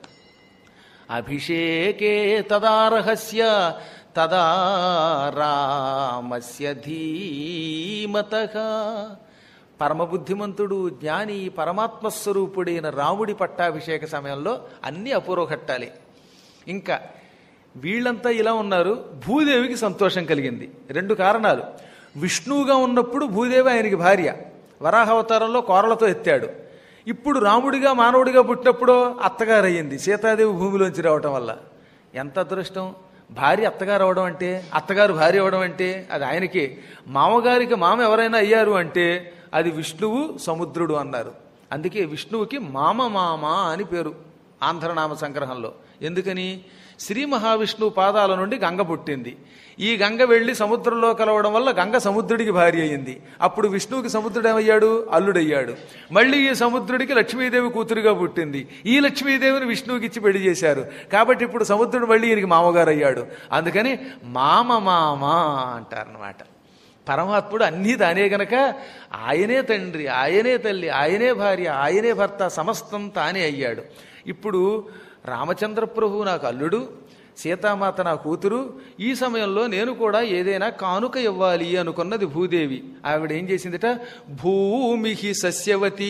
అభిషేకే తదార్హస్య తదా రామస్య ధీమత పరమబుద్ధిమంతుడు జ్ఞాని పరమాత్మ స్వరూపుడైన రాముడి పట్టాభిషేక సమయంలో అన్ని అపూర్వ ఘట్టాలే ఇంకా వీళ్ళంతా ఇలా ఉన్నారు భూదేవికి సంతోషం కలిగింది రెండు కారణాలు విష్ణువుగా ఉన్నప్పుడు భూదేవి ఆయనకి భార్య వరాహావతారంలో కోరలతో ఎత్తాడు ఇప్పుడు రాముడిగా మానవుడిగా పుట్టినప్పుడు అత్తగారు అయ్యింది సీతాదేవి భూమిలోంచి రావటం వల్ల ఎంత అదృష్టం భార్య అత్తగారు అవడం అంటే అత్తగారు భార్య అవడం అంటే అది ఆయనకి మామగారికి మామ ఎవరైనా అయ్యారు అంటే అది విష్ణువు సముద్రుడు అన్నారు అందుకే విష్ణువుకి మామ మామ అని పేరు ఆంధ్రనామ సంగ్రహంలో ఎందుకని శ్రీ మహావిష్ణువు పాదాల నుండి గంగ పుట్టింది ఈ గంగ వెళ్ళి సముద్రంలో కలవడం వల్ల గంగ సముద్రుడికి భార్య అయింది అప్పుడు విష్ణువుకి సముద్రుడు ఏమయ్యాడు అల్లుడయ్యాడు మళ్ళీ ఈ సముద్రుడికి లక్ష్మీదేవి కూతురుగా పుట్టింది ఈ లక్ష్మీదేవిని విష్ణువుకి ఇచ్చి పెళ్లి చేశారు కాబట్టి ఇప్పుడు సముద్రుడు మళ్ళీ ఈయనకి మామగారు అయ్యాడు అందుకని మామ మామ అంటారనమాట పరమాత్ముడు అన్నీ తానే గనక ఆయనే తండ్రి ఆయనే తల్లి ఆయనే భార్య ఆయనే భర్త సమస్తం తానే అయ్యాడు ఇప్పుడు రామచంద్ర ప్రభు నాకు అల్లుడు సీతామాత నా కూతురు ఈ సమయంలో నేను కూడా ఏదైనా కానుక ఇవ్వాలి అనుకున్నది భూదేవి ఆవిడ ఏం చేసిందిట భూమి సస్యవతి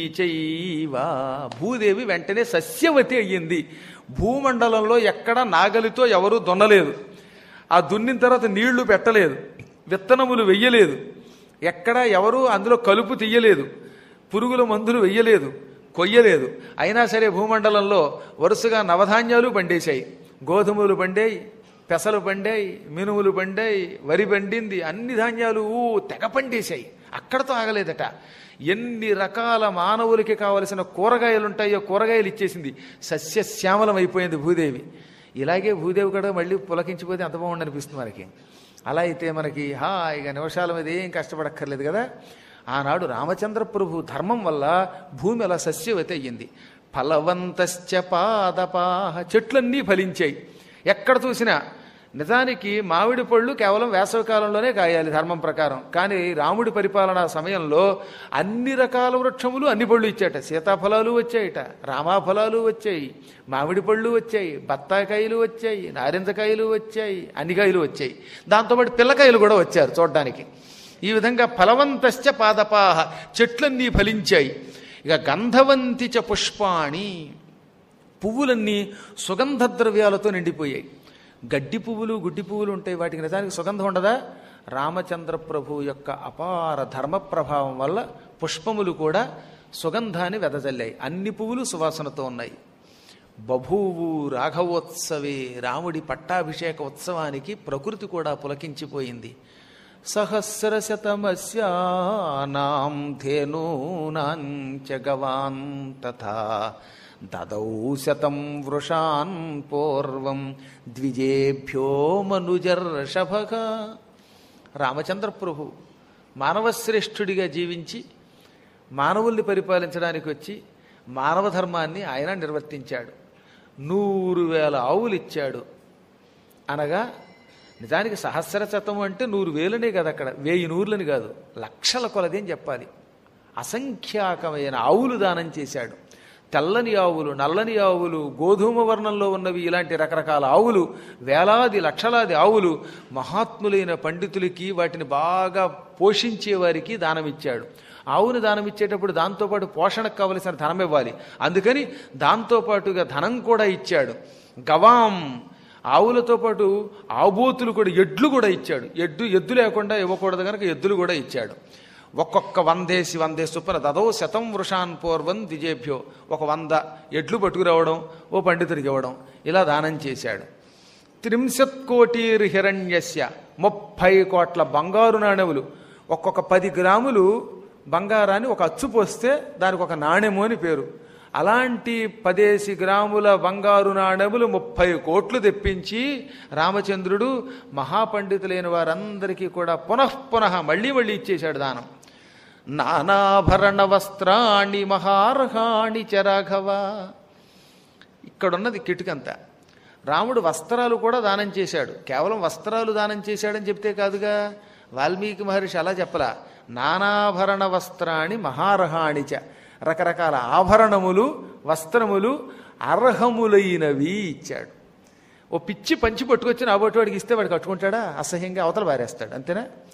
చైవా భూదేవి వెంటనే సస్యవతి అయ్యింది భూమండలంలో ఎక్కడ నాగలితో ఎవరూ దున్నలేదు ఆ దున్నిన తర్వాత నీళ్లు పెట్టలేదు విత్తనములు వెయ్యలేదు ఎక్కడ ఎవరు అందులో కలుపు తీయలేదు పురుగుల మందులు వెయ్యలేదు కొయ్యలేదు అయినా సరే భూమండలంలో వరుసగా నవధాన్యాలు పండేశాయి గోధుమలు పండాయి పెసలు పండాయి మినుములు పండాయి వరి పండింది అన్ని ధాన్యాలు ఊ తెగ పండేశాయి అక్కడతో ఆగలేదట ఎన్ని రకాల మానవులకి కావలసిన కూరగాయలు ఉంటాయో కూరగాయలు ఇచ్చేసింది సస్యశ్యామలం అయిపోయింది భూదేవి ఇలాగే భూదేవి కూడా మళ్ళీ పులకించిపోతే అంత బాగుండి అనిపిస్తుంది మనకి అలా అయితే మనకి హాయిగా నిమిషాల మీద ఏం కష్టపడక్కర్లేదు కదా ఆనాడు రామచంద్ర ప్రభు ధర్మం వల్ల భూమి అలా సస్యవతి అయ్యింది ఫలవంతశ్చ పాదపాహ చెట్లన్నీ ఫలించాయి ఎక్కడ చూసినా నిజానికి మామిడి పళ్ళు కేవలం వేసవికాలంలోనే కాయాలి ధర్మం ప్రకారం కానీ రాముడి పరిపాలనా సమయంలో అన్ని రకాల వృక్షములు అన్ని పళ్ళు ఇచ్చాట సీతాఫలాలు వచ్చాయిట రామాఫలాలు వచ్చాయి మామిడి పళ్ళు వచ్చాయి బత్తాకాయలు వచ్చాయి నారింజకాయలు వచ్చాయి అన్ని కాయలు వచ్చాయి దాంతోపాటు పిల్లకాయలు కూడా వచ్చారు చూడడానికి ఈ విధంగా ఫలవంతశ్చ పాదపాహ చెట్లన్నీ ఫలించాయి ఇక గంధవంతి చ పుష్పాణి పువ్వులన్నీ సుగంధ ద్రవ్యాలతో నిండిపోయాయి గడ్డి పువ్వులు గుడ్డి పువ్వులు ఉంటాయి వాటికి నిజానికి సుగంధం ఉండదా రామచంద్ర ప్రభు యొక్క అపార ధర్మ ప్రభావం వల్ల పుష్పములు కూడా సుగంధాన్ని వెదజల్లాయి అన్ని పువ్వులు సువాసనతో ఉన్నాయి బభూవు రాఘవోత్సవే రాముడి పట్టాభిషేక ఉత్సవానికి ప్రకృతి కూడా పులకించిపోయింది సహస్రశతమస్యానాం ధేనూనాంచ గవాన్ తథా దదౌ శతం వృషాన్ పూర్వం ద్విజేభ్యో మనుజర్షభగా రామచంద్ర ప్రభు మానవశ్రేష్ఠుడిగా జీవించి మానవుల్ని పరిపాలించడానికి వచ్చి మానవ ధర్మాన్ని ఆయన నిర్వర్తించాడు నూరు వేల ఆవులు ఇచ్చాడు అనగా నిజానికి సహస్ర శతం అంటే నూరు వేలనే కాదు అక్కడ వెయ్యి నూరులని కాదు లక్షల కొలది అని చెప్పాలి అసంఖ్యాకమైన ఆవులు దానం చేశాడు తెల్లని ఆవులు నల్లని ఆవులు గోధుమ వర్ణంలో ఉన్నవి ఇలాంటి రకరకాల ఆవులు వేలాది లక్షలాది ఆవులు మహాత్ములైన పండితులకి వాటిని బాగా పోషించే వారికి దానమిచ్చాడు ఆవుని దానం ఇచ్చేటప్పుడు దాంతోపాటు పోషణకు కావలసిన ధనం ఇవ్వాలి అందుకని దాంతోపాటుగా ధనం కూడా ఇచ్చాడు గవాం ఆవులతో పాటు ఆబోతులు కూడా ఎడ్లు కూడా ఇచ్చాడు ఎడ్డు ఎద్దు లేకుండా ఇవ్వకూడదు కనుక ఎద్దులు కూడా ఇచ్చాడు ఒక్కొక్క వందేసి వందేసి చొప్పున దదో శతం వృషాన్ పూర్వం ద్విజేభ్యో ఒక వంద ఎడ్లు పట్టుకురావడం ఓ పండితుడికి ఇవ్వడం ఇలా దానం చేశాడు త్రింశత్ కోటీర్ హిరణ్యస్య ముప్పై కోట్ల బంగారు నాణెములు ఒక్కొక్క పది గ్రాములు బంగారాన్ని ఒక అచ్చు పోస్తే దానికి ఒక నాణెము అని పేరు అలాంటి పదేసి గ్రాముల బంగారు నాణెములు ముప్పై కోట్లు తెప్పించి రామచంద్రుడు మహాపండితులైన వారందరికీ కూడా పునఃపునః మళ్ళీ మళ్ళీ ఇచ్చేశాడు దానం నానాభరణ వస్త్రాణి మహార్హాణి చరాఘవ ఇక్కడున్నది కిటుకంతా రాముడు వస్త్రాలు కూడా దానం చేశాడు కేవలం వస్త్రాలు దానం చేశాడని చెప్తే కాదుగా వాల్మీకి మహర్షి అలా చెప్పలా నానాభరణ వస్త్రాణి మహార్హాణిచ రకరకాల ఆభరణములు వస్త్రములు అర్హములైనవి ఇచ్చాడు ఓ పిచ్చి పంచి పట్టుకొచ్చి నా వాడికి ఇస్తే వాడు కట్టుకుంటాడా అసహ్యంగా అవతల పారేస్తాడు అంతేనా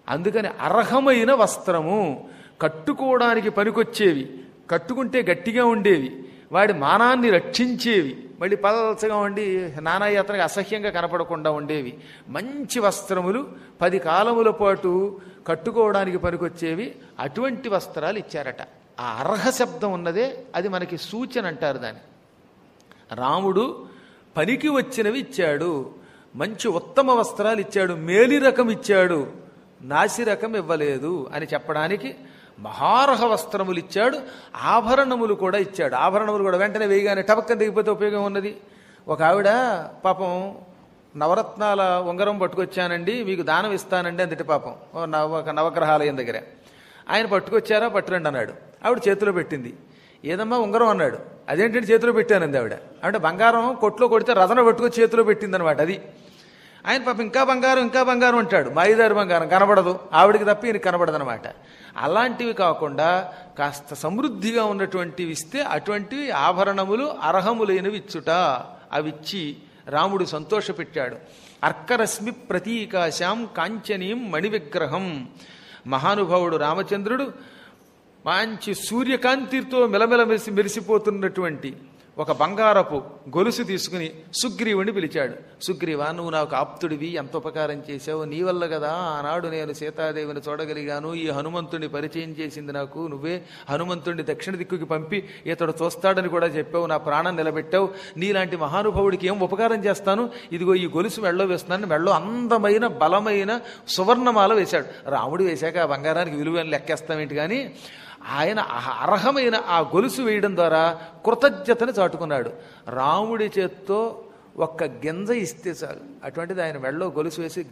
అందుకని అర్హమైన వస్త్రము కట్టుకోవడానికి పనికొచ్చేవి కట్టుకుంటే గట్టిగా ఉండేవి వాడి మానాన్ని రక్షించేవి మళ్ళీ పలచగా ఉండి నానాయాత్రగా అసహ్యంగా కనపడకుండా ఉండేవి మంచి వస్త్రములు పది కాలముల పాటు కట్టుకోవడానికి పనికొచ్చేవి అటువంటి వస్త్రాలు ఇచ్చారట ఆ అర్హ శబ్దం ఉన్నదే అది మనకి సూచన అంటారు దాన్ని రాముడు పనికి వచ్చినవి ఇచ్చాడు మంచి ఉత్తమ వస్త్రాలు ఇచ్చాడు మేలి రకం ఇచ్చాడు నాసి రకం ఇవ్వలేదు అని చెప్పడానికి మహారహ వస్త్రములు ఇచ్చాడు ఆభరణములు కూడా ఇచ్చాడు ఆభరణములు కూడా వెంటనే వేయగానే టపక్కన దిగిపోతే ఉపయోగం ఉన్నది ఒక ఆవిడ పాపం నవరత్నాల ఉంగరం పట్టుకొచ్చానండి మీకు దానం ఇస్తానండి అందుటి పాపం ఓ నవ ఒక నవగ్రహాలయం దగ్గర ఆయన పట్టుకొచ్చారా పట్టురండి అన్నాడు ఆవిడ చేతిలో పెట్టింది ఏదమ్మా ఉంగరం అన్నాడు అదేంటంటే చేతిలో పెట్టానంది ఆవిడ అంటే బంగారం కొట్లో కొడితే రథన పట్టుకొచ్చి చేతిలో పెట్టిందనమాట అది ఆయన పాపం ఇంకా బంగారం ఇంకా బంగారం అంటాడు మాయిదారు బంగారం కనబడదు ఆవిడికి తప్ప ఈయనకి కనబడదనమాట అలాంటివి కాకుండా కాస్త సమృద్ధిగా ఉన్నటువంటివి ఇస్తే అటువంటివి ఆభరణములు అర్హములైనవి ఇచ్చుట అవిచ్చి రాముడు సంతోషపెట్టాడు అర్కరశ్మి ప్రతీకాశాం కాంచనీం మణివిగ్రహం మహానుభావుడు రామచంద్రుడు మంచి సూర్యకాంతితో మెలమెల మెరిసి మెరిసిపోతున్నటువంటి ఒక బంగారపు గొలుసు తీసుకుని సుగ్రీవుని పిలిచాడు సుగ్రీవా నువ్వు నాకు ఆప్తుడివి ఎంత ఉపకారం చేశావు నీ వల్ల కదా ఆనాడు నేను సీతాదేవిని చూడగలిగాను ఈ హనుమంతుడిని పరిచయం చేసింది నాకు నువ్వే హనుమంతుడిని దక్షిణ దిక్కుకి పంపి ఇతడు చూస్తాడని కూడా చెప్పావు నా ప్రాణం నిలబెట్టావు నీలాంటి మహానుభావుడికి ఏం ఉపకారం చేస్తాను ఇదిగో ఈ గొలుసు మెళ్ళో వేస్తున్నాను మెళ్ళో అందమైన బలమైన సువర్ణమాల వేశాడు రాముడు వేశాక ఆ బంగారానికి విలువ లెక్కేస్తామేంటి కానీ ఆయన ఆ అర్హమైన ఆ గొలుసు వేయడం ద్వారా కృతజ్ఞతను చాటుకున్నాడు రాముడి చేత్తో ఒక్క గింజ ఇస్తే చాలు అటువంటిది ఆయన మెళ్ళో గొలుసు వేసి